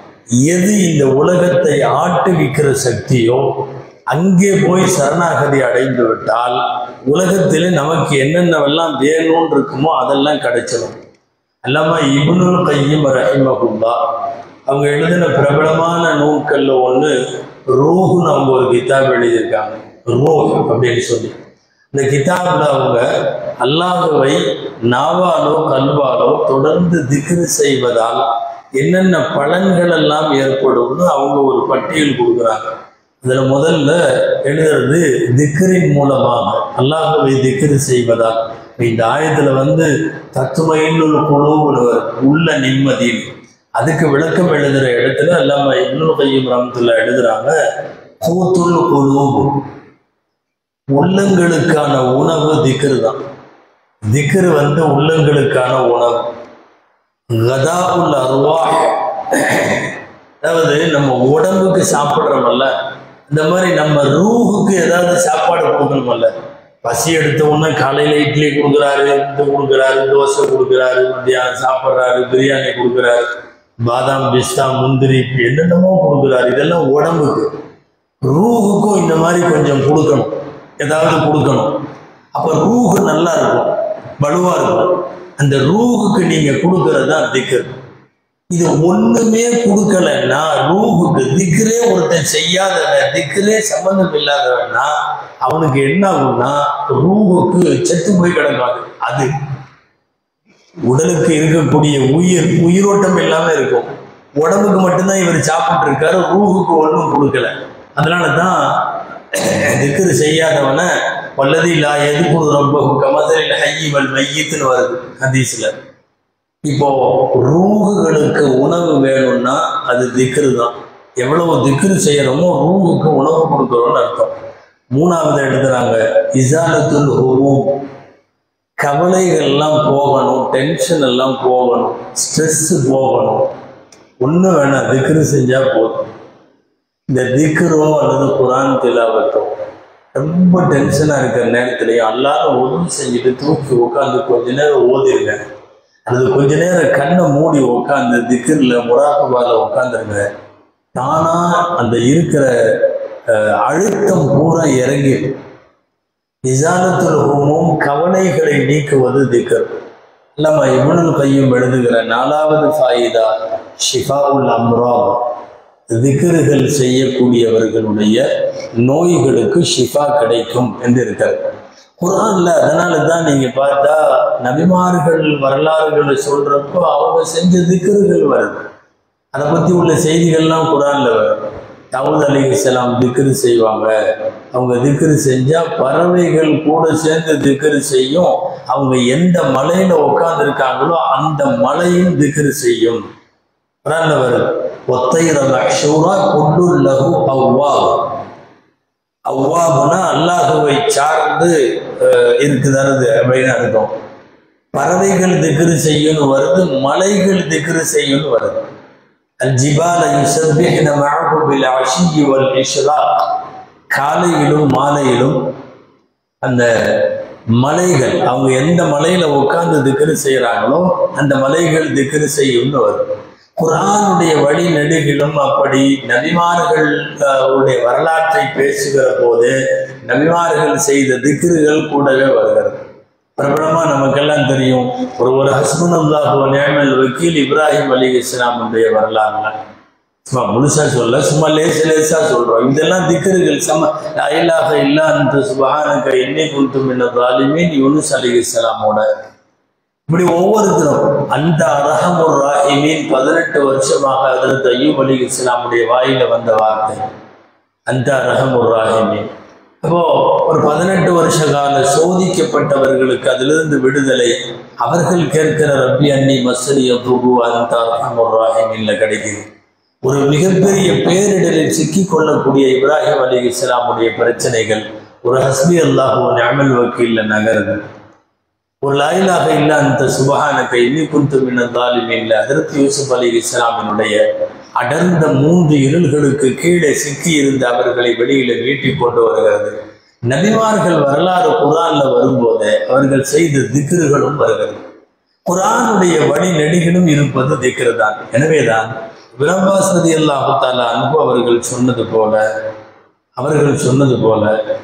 எது இந்த உலகத்தை ஆட்டுவிக்கிற சக்தியோ அங்கே போய் சரணாகதி அடைந்து விட்டால் உலகத்திலே நமக்கு என்னென்னவெல்லாம் வேணும்னு இருக்குமோ அதெல்லாம் கிடைச்சிடும் அல்லாம இப்னுல் கையும் ரஹிமகுல்லா அவங்க எழுதின பிரபலமான நூல்கள்ல ஒன்று ரூஹுன்னு அவங்க ஒரு கிதாப் எழுதியிருக்காங்க ரூஹ் அப்படின்னு சொல்லி இந்த கிதாப்ல அவங்க அல்லாஹுவை நாவாலோ கல்வாலோ தொடர்ந்து திக்ரு செய்வதால் என்னென்ன பலன்கள் எல்லாம் ஏற்படும்னு அவங்க ஒரு பட்டியல் கொடுக்குறாங்க இதுல முதல்ல எழுதுறது திக்ரின் மூலமாக அல்லாஹுவை திக்ரு செய்வதால் இந்த ஆயத்துல வந்து தத்துமையில் குழுவுனவர் உள்ள நிம்மதியில் அதுக்கு விளக்கம் எழுதுற இடத்துல அல்லாம இப்னுல் கையும் ரமத்துல எழுதுறாங்க கூத்துல் குழுவு உள்ளங்களுக்கான உணவு திக்ரு தான் திக்ரு வந்து உள்ளங்களுக்கான உணவு கதாவுல் அருவாஹ் அதாவது நம்ம உடம்புக்கு சாப்பிட்றோமல்ல இந்த மாதிரி நம்ம ரூஹுக்கு ஏதாவது சாப்பாடு கொடுக்கணுமல்ல பசி எடுத்த உடனே காலையில இட்லி கொடுக்குறாரு இது கொடுக்குறாரு தோசை கொடுக்குறாரு மத்தியானம் சாப்பிட்றாரு பிரியாணி கொடுக்குறாரு பாதாம் பிஸ்தா முந்திரி என்னென்னமோ கொடுக்குறாரு இதெல்லாம் உடம்புக்கு ரூஹுக்கும் இந்த மாதிரி கொஞ்சம் கொடுக்கணும் ஏதாவது கொடுக்கணும் அப்ப ரூஹு நல்லா இருக்கும் வலுவா இருக்கும் அந்த ரூஹுக்கு நீங்க கொடுக்கறது தான் திக்கர் இது ஒண்ணுமே கொடுக்கலன்னா ரூஹுக்கு திக்ரே ஒருத்தன் செய்யாதவன் திக்ரே சம்பந்தம் இல்லாதவன்னா அவனுக்கு என்ன ஆகும்னா ரூஹுக்கு செத்து போய் கிடக்காது அது உடலுக்கு இருக்கக்கூடிய உயிர் உயிரோட்டம் இல்லாம இருக்கும் உடம்புக்கு மட்டும்தான் இவர் சாப்பிட்டு இருக்காரு ரூஹுக்கு ஒன்றும் கொடுக்கல அதனால தான் திக்ரு செய்யாதவன வல்லதி லா எதுக்குழு ரொம்ப கமதலில் ஹையிவல் மையத்துன்னு வருது ஹதீஸ்ல இப்போ ரூகுகளுக்கு உணவு வேணும்னா அது திக்ரு தான் எவ்வளவு திக்ரு செய்யறோமோ ரூகுக்கு உணவு கொடுக்குறோம்னு அர்த்தம் மூணாவது எழுதுறாங்க இசாலத்துல் ஹுமூம் கவலைகள்லாம் போகணும் டென்ஷன் எல்லாம் போகணும் ஸ்ட்ரெஸ் போகணும் ஒன்றும் வேணாம் திக்ரு செஞ்சா போதும் இந்த திக்ரோ அல்லது குரான் திலாவத்தோ ரொம்ப டென்ஷனாக இருக்கிற நேரத்துலையும் எல்லாரும் உதவி செஞ்சுட்டு தூக்கி உட்காந்து கொஞ்ச நேரம் ஓதிருங்க அல்லது கொஞ்ச நேரம் கண்ணை மூடி உட்காந்து திக்கிரில் முராக்கபால உட்காந்துருங்க தானா அந்த இருக்கிற அஹ், அழுத்தம் பூரா இறங்கி நிசானத்துல் ஹுமும் கவலைகளை நீக்குவது திக்கர் நம்ம இவனுல் கையும் எழுதுகிற நாலாவது ஃபாயிதா ஷிஃபாவுல் அம்ரா திக்ருகள் செய்யக்கூடியவர்களுடைய நோய்களுக்கு ஷிஃபா கிடைக்கும் என்று இருக்கிறது குரான்ல அதனால தான் நீங்க பார்த்தா நபிமார்கள் வரலாறுகளை சொல்றப்போ அவங்க செஞ்ச திக்ருகள் வருது அதை பத்தி உள்ள செய்திகள்லாம் குரான்ல வரும் தாவூத் அலிஹிஸ்லாம் திக்ரு செய்வாங்க அவங்க திக்ரு செஞ்சா பறவைகள் கூட சேர்ந்து திக்ரு செய்யும் அவங்க எந்த மலையில உட்கார்ந்துருக்காங்களோ அந்த மலையும் திக்ரு செய்யும் குரான்ல வருது ஒத்தைர மஹ்ஷூரா கொண்டுள்ளகு அவ்வாப் அவ்வாபுனா அல்லாஹுவை சார்ந்து அஹ், இருக்குதானது அப்படின்னு அர்த்தம் பறவைகள் திக்ரு செய்யும்னு வருது மலைகள் திக்ரு செய்யும்னு வருது அல்ஜிபால யுசப்பிஹ்ன மஅஹு பில் அஷியி வல் இஷ்ராக் காலையிலும் மாலையிலும் அந்த மலைகள் அவங்க எந்த மலையில உட்கார்ந்து திக்ரு செய்யறாங்களோ அந்த மலைகள் திக்ரு செய்யும்னு வரும் குரானுடைய வழி நெடுகிலும் அப்படி நபிமார்கள் அஹ், உடைய வரலாற்றை பேசுகிற போது நபிமார்கள் செய்த திக்ருகள் கூடவே வருகிறது பிரபலமா நமக்கெல்லாம் தெரியும் ஒரு ஒரு ஹஸ்பன் அல்லாஹு நேமல் வக்கீல் இப்ராஹிம் அலி இஸ்லாமுடைய வரலாறுல சும்மா முழுசா சொல்ல சும்மா லேச லேசா சொல்றோம் இதெல்லாம் திக்கர்கள் சம அயலாக இல்லா அந்த சுபஹானக என்னை குந்தும் என்ன தாலிமீன் யூனுஸ் அலி இஸ்லாமோட இப்படி ஒவ்வொருத்தரும் அந்த அரஹமுர் ராஹிமீன் பதினெட்டு வருஷமாக அதற்கு ஐயூப் அலி இஸ்லாமுடைய வாயில வந்த வார்த்தை அந்த அரஹமுர் ராஹிமீன் அப்போ ஒரு பதினெட்டு வருஷ கால சோதிக்கப்பட்டவர்களுக்கு அதிலிருந்து விடுதலை அவர்கள் கேட்கிற ரப்பி அன்னி மசலிய துபு அந்த அரஹமுர் ராஹிமீன்ல கிடைக்குது ஒரு மிகப்பெரிய பேரிடரில் சிக்கிக் கொள்ளக்கூடிய இப்ராஹிம் அலி இஸ்லாமுடைய பிரச்சனைகள் ஒரு ஹஸ்பி அல்லாஹு அமல் வக்கீல்ல நகருது ஒரு லாயிலாக இல்ல அந்த சுபஹானக்க இன்னி குந்து மின்னந்தாலும் இல்ல அதற்கு யூசுப் அலி இஸ்லாமினுடைய அடர்ந்த மூன்று இருள்களுக்கு கீழே சிக்கி இருந்த அவர்களை வெளியில வீட்டிக் கொண்டு வருகிறது நபிமார்கள் வரலாறு குரான்ல வரும்போது அவர்கள் செய்த திக்ருகளும் வருகிறது குரானுடைய வழி நெடிகளும் இருப்பது திக்ரு தான் எனவேதான் விளம்பாசதி அல்லாஹு தாலா அன்பு அவர்கள் சொன்னது போல அவர்கள் சொன்னது போல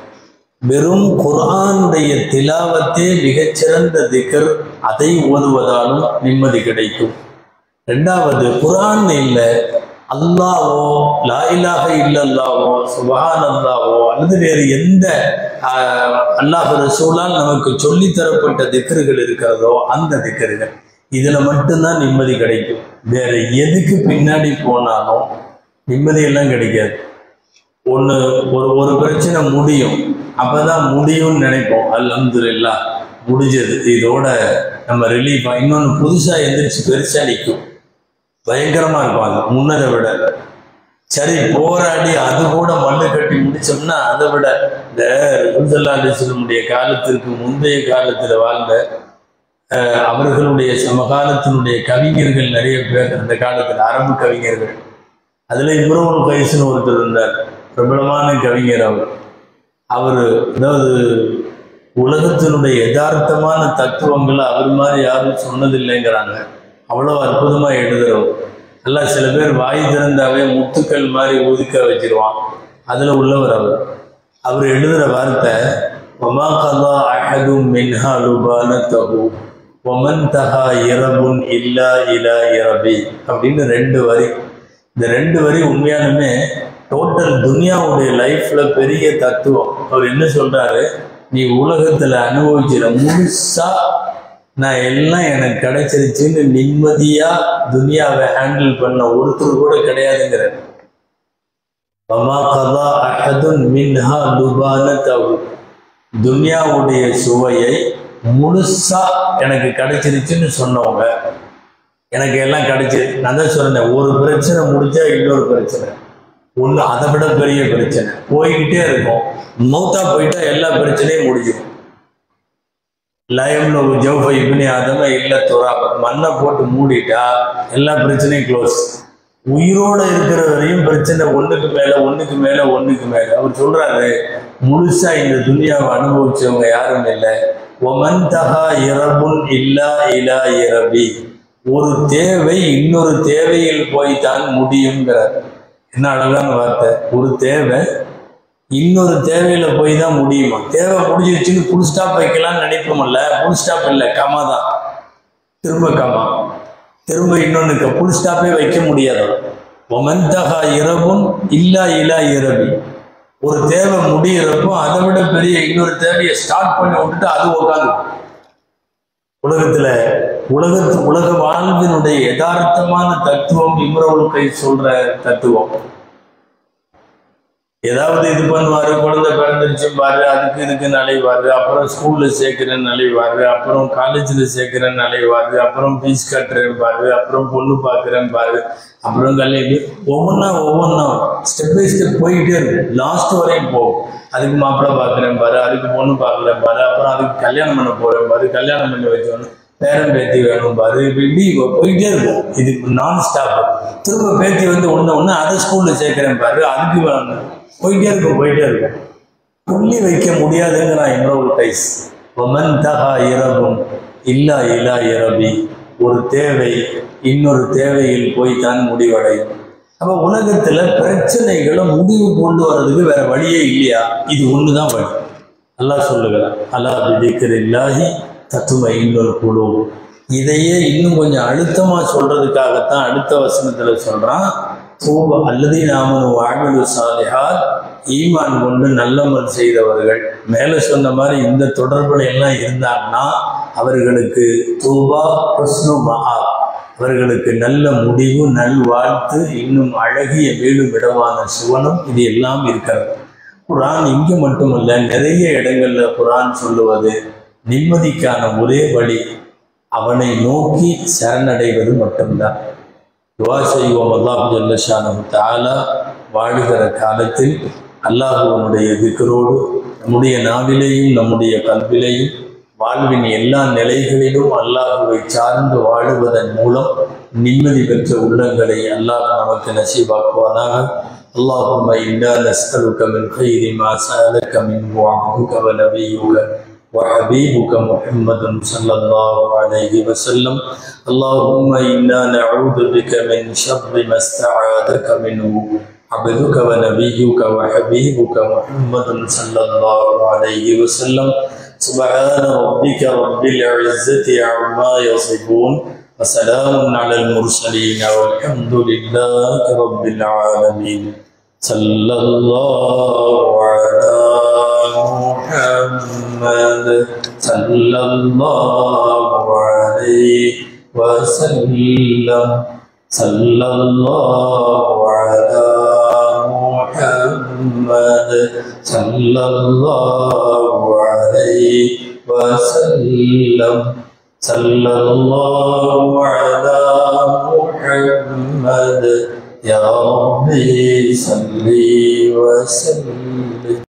வெறும் குர்ஆனுடைய திலாவத்தே மிகச்சிறந்த திகர் அதை ஓதுவதாலும் நிம்மதி கிடைக்கும் ரெண்டாவது குர்ஆன் இல்லை அல்லாவோ லாயிலாக இல்லல்லாவோ சுபஹான் அல்லாவோ அல்லது வேறு எந்த ஆஹ், அல்லாஹ் ரசூலால் நமக்கு சொல்லித் தரப்பட்ட திக்கர்கள் இருக்கிறதோ அந்த திக்கர்கள் இதுல மட்டும்தான் நிம்மதி கிடைக்கும் வேற எதுக்கு பின்னாடி போனாலும் நிம்மதியெல்லாம் கிடைக்காது ஒன்று ஒரு ஒரு பிரச்சனை முடியும் அப்பதான் முடியும்னு நினைப்போம் அல்ஹம்துலில்லா முடிஞ்சது இதோட நம்ம ரிலீஃப் இன்னொன்று புதுசா எந்திரிச்சு பெருசா நிற்கும் பயங்கரமா இருக்கும் அது முன்னதை விட சரி போராடி அது கூட மண்ணு கட்டி முடிச்சோம்னா அதை விட இந்த ருசல்லாண்டிசனுடைய காலத்திற்கு முந்தைய காலத்துல வாழ்ந்த அஹ், அவர்களுடைய சமகாலத்தினுடைய கவிஞர்கள் நிறைய பேர் அந்த காலத்துல அரபு கவிஞர்கள் அதுல இப்ரோன் கைஸ்னு ஒருத்தர் இருந்தார் பிரபலமான கவிஞர் அவர் அவர் அதாவது உலகத்தினுடைய யதார்த்தமான தத்துவங்களை அவர் மாதிரி யாரும் சொன்னதில்லைங்கிறாங்க அவ்வளோ அற்புதமா எழுதுறவர் நல்லா சில பேர் வாய் திறந்தாவே முத்துக்கள் மாதிரி ஒதுக்க வச்சிருவான் அதுல உள்ளவர் அவர் அவர் எழுதுற வார்த்தை ஒமா கதா அஹதும் மின்ஹா லுபானத்தஹு ஒமன் தஹா இரபுன் இல்லா இலா இரபி அப்படின்னு ரெண்டு வரி இந்த ரெண்டு வரி உண்மையாலுமே டோட்டல் துனியாவுடைய லைஃப்ல பெரிய தத்துவம் அவர் என்ன சொல்றாரு நீ உலகத்துல அனுபவிச்சிட முழுசா நான் எல்லாம் எனக்கு கிடைச்சிருச்சுன்னு நிம்மதியா துனியாவை ஹேண்டில் பண்ண ஒருத்தர் கூட கிடையாதுங்கிற வமா கதா அஹதுன் மின்ஹா லுபானத்தஹு துனியாவுடைய சுவையை முழுசா எனக்கு கிடைச்சிருச்சுன்னு சொன்னவங்க எனக்கு எல்லாம் கிடைச்சு நான் தான் சொன்னேன் ஒரு பிரச்சனை முடிச்சா இன்னொரு பிரச்சனை ஒன்று அதை விட பெரிய பிரச்சனை போய்கிட்டே இருக்கும் மௌத்தா போயிட்டா எல்லா பிரச்சனையும் முடிஞ்சிடும் லயம்ல ஒரு ஜவுஃப இப்னி ஆதம இல்ல துறா மண்ணை போட்டு மூடிட்டா எல்லா பிரச்சனையும் க்ளோஸ் உயிரோட இருக்கிற வரையும் பிரச்சனை ஒண்ணுக்கு மேல ஒண்ணுக்கு மேல ஒண்ணுக்கு மேல அவர் சொல்றாரு முழுசா இந்த துனியாவை அனுபவிச்சவங்க யாரும் இல்லை ஒமன் தகா இரபுன் இல்லா இலா இரபி ஒரு தேவை இன்னொரு தேவையில் போய்தான் முடியுங்கிறார் என்ன அழகான வார்த்தை ஒரு தேவை இன்னொரு தேவையில போய் தான் முடியுமா தேவை முடிஞ்சிருச்சுன்னு புல் ஸ்டாப் வைக்கலாம்னு நினைப்போம்ல புல் ஸ்டாப் இல்லை கமா தான் திரும்ப கமா திரும்ப இன்னொன்னுக்கு புல் ஸ்டாப்பே வைக்க முடியாது ஒமந்தகா இரவும் இல்லா இலா இரவி ஒரு தேவை முடியிறப்போ அதை விட பெரிய இன்னொரு தேவையை ஸ்டார்ட் பண்ணி விட்டுட்டு அது உட்காந்து உலகத்துல உலகத்து உலக வாழ்வினுடைய யதார்த்தமான தத்துவம் இம்ரவுல் கை சொல்ற தத்துவம் ஏதாவது இது பண்ணுவாரு குழந்தை பிறந்துருச்சும் பாரு அதுக்கு இதுக்கு நலைவாரு அப்புறம் ஸ்கூல்ல சேர்க்கிறேன்னு நலைவாரு அப்புறம் காலேஜ்ல சேர்க்கிறேன்னு நலைவாரு அப்புறம் ஃபீஸ் கட்டுறேன் பாரு அப்புறம் பொண்ணு பார்க்குறேன் பாரு அப்புறம் கல்யாணம் ஒவ்வொன்றா ஒவ்வொன்றா ஸ்டெப் பை ஸ்டெப் போயிட்டே இருக்கும் லாஸ்ட் வரையும் போகும் அதுக்கு மாப்பிள்ளை பார்க்குறேன் பாரு அதுக்கு பொண்ணு பார்க்குறேன் பாரு அப்புறம் அதுக்கு கல்யாணம் பண்ண போறேன் பாரு கல்யாணம் பண்ணி வச்சோன்னு பேரன் பேத்தி வேணும் பாரு இப்படி இப்படி போயிட்டே இருக்கும் இது நான் ஸ்டாப் திரும்ப பேத்தி வந்து ஒன்று ஒன்று அதை ஸ்கூல்ல சேர்க்கிறேன் பாரு அதுக்கு வேணும் போயிட்டே இருக்கும் போயிட்டே இருக்கும் புள்ளி வைக்க முடியாதுங்கிறான் இம்ரோல் கைஸ் ஒமன் தகா இரவும் இல்லா இலா இரவி ஒரு தேவை இன்னொரு தேவையில் போய் தான் முடிவடையும் அப்ப உலகத்துல பிரச்சனைகளை முடிவு கொண்டு வர்றதுக்கு வேற வழியே இல்லையா இது ஒண்ணுதான் வழி அல்லாஹ் சொல்லுகிறான் அல்லா விதிக்கிற இல்லாஹி தத்துவ இன்னொரு குழு இதையே இன்னும் கொஞ்சம் அழுத்தமா சொல்றதுக்காகத்தான் அடுத்த வசனத்துல சொல்றான் தூப அல்லது நாம வாழ்வு சாலிஹார் ஈமான் கொண்டு நல்லமல் செய்தவர்கள் மேல சொன்ன மாதிரி இந்த தொடர்புல எல்லாம் இருந்தாங்கன்னா அவர்களுக்கு தூபா ஹுஸ்னு மஹா அவர்களுக்கு நல்ல முடிவு நல்வாழ்த்து இன்னும் அழகிய வீடும் இடமான சுவனம் இது எல்லாம் இருக்கிறது குரான் இங்கு மட்டுமல்ல நிறைய இடங்கள்ல குரான் சொல்லுவது நிம்மதிக்கான ஒரே வழி அவனை நோக்கி சரணடைவது மட்டும்தான் துவா செய்வோம் அல்லாஹு ஜல்லஷானு தாலா வாழுகிற காலத்தில் அல்லாஹுவனுடைய திக்கரோடு நம்முடைய நாவிலேயும் நம்முடைய கல்விலேயும் வாழ்வின் எல்லா நிலைகளிலும் அல்லாஹுவை சார்ந்து வாழுவதன் மூலம் நிம்மதி பெற்ற உள்ளங்களை அல்லாஹ் நமக்கு நசீபாக்குவானாக اللهم إنا نسألك من خير ما سألك منه عبدك ونبيك وحبيبك محمد صلى الله عليه وسلم اللهم إنا نعوذ بك من شر ما استعاذك منه عبدك ونبيك وحبيبك محمد صلى الله عليه وسلم سبحان ربك رب العزة عما يصفون وسلام على المرسلين والحمد لله رب العالمين صلى الله على محمد صلى الله عليه وسلم صلى الله على محمد صلى الله عليه وسلم صلى الله على محمد يا ربي صل وسلم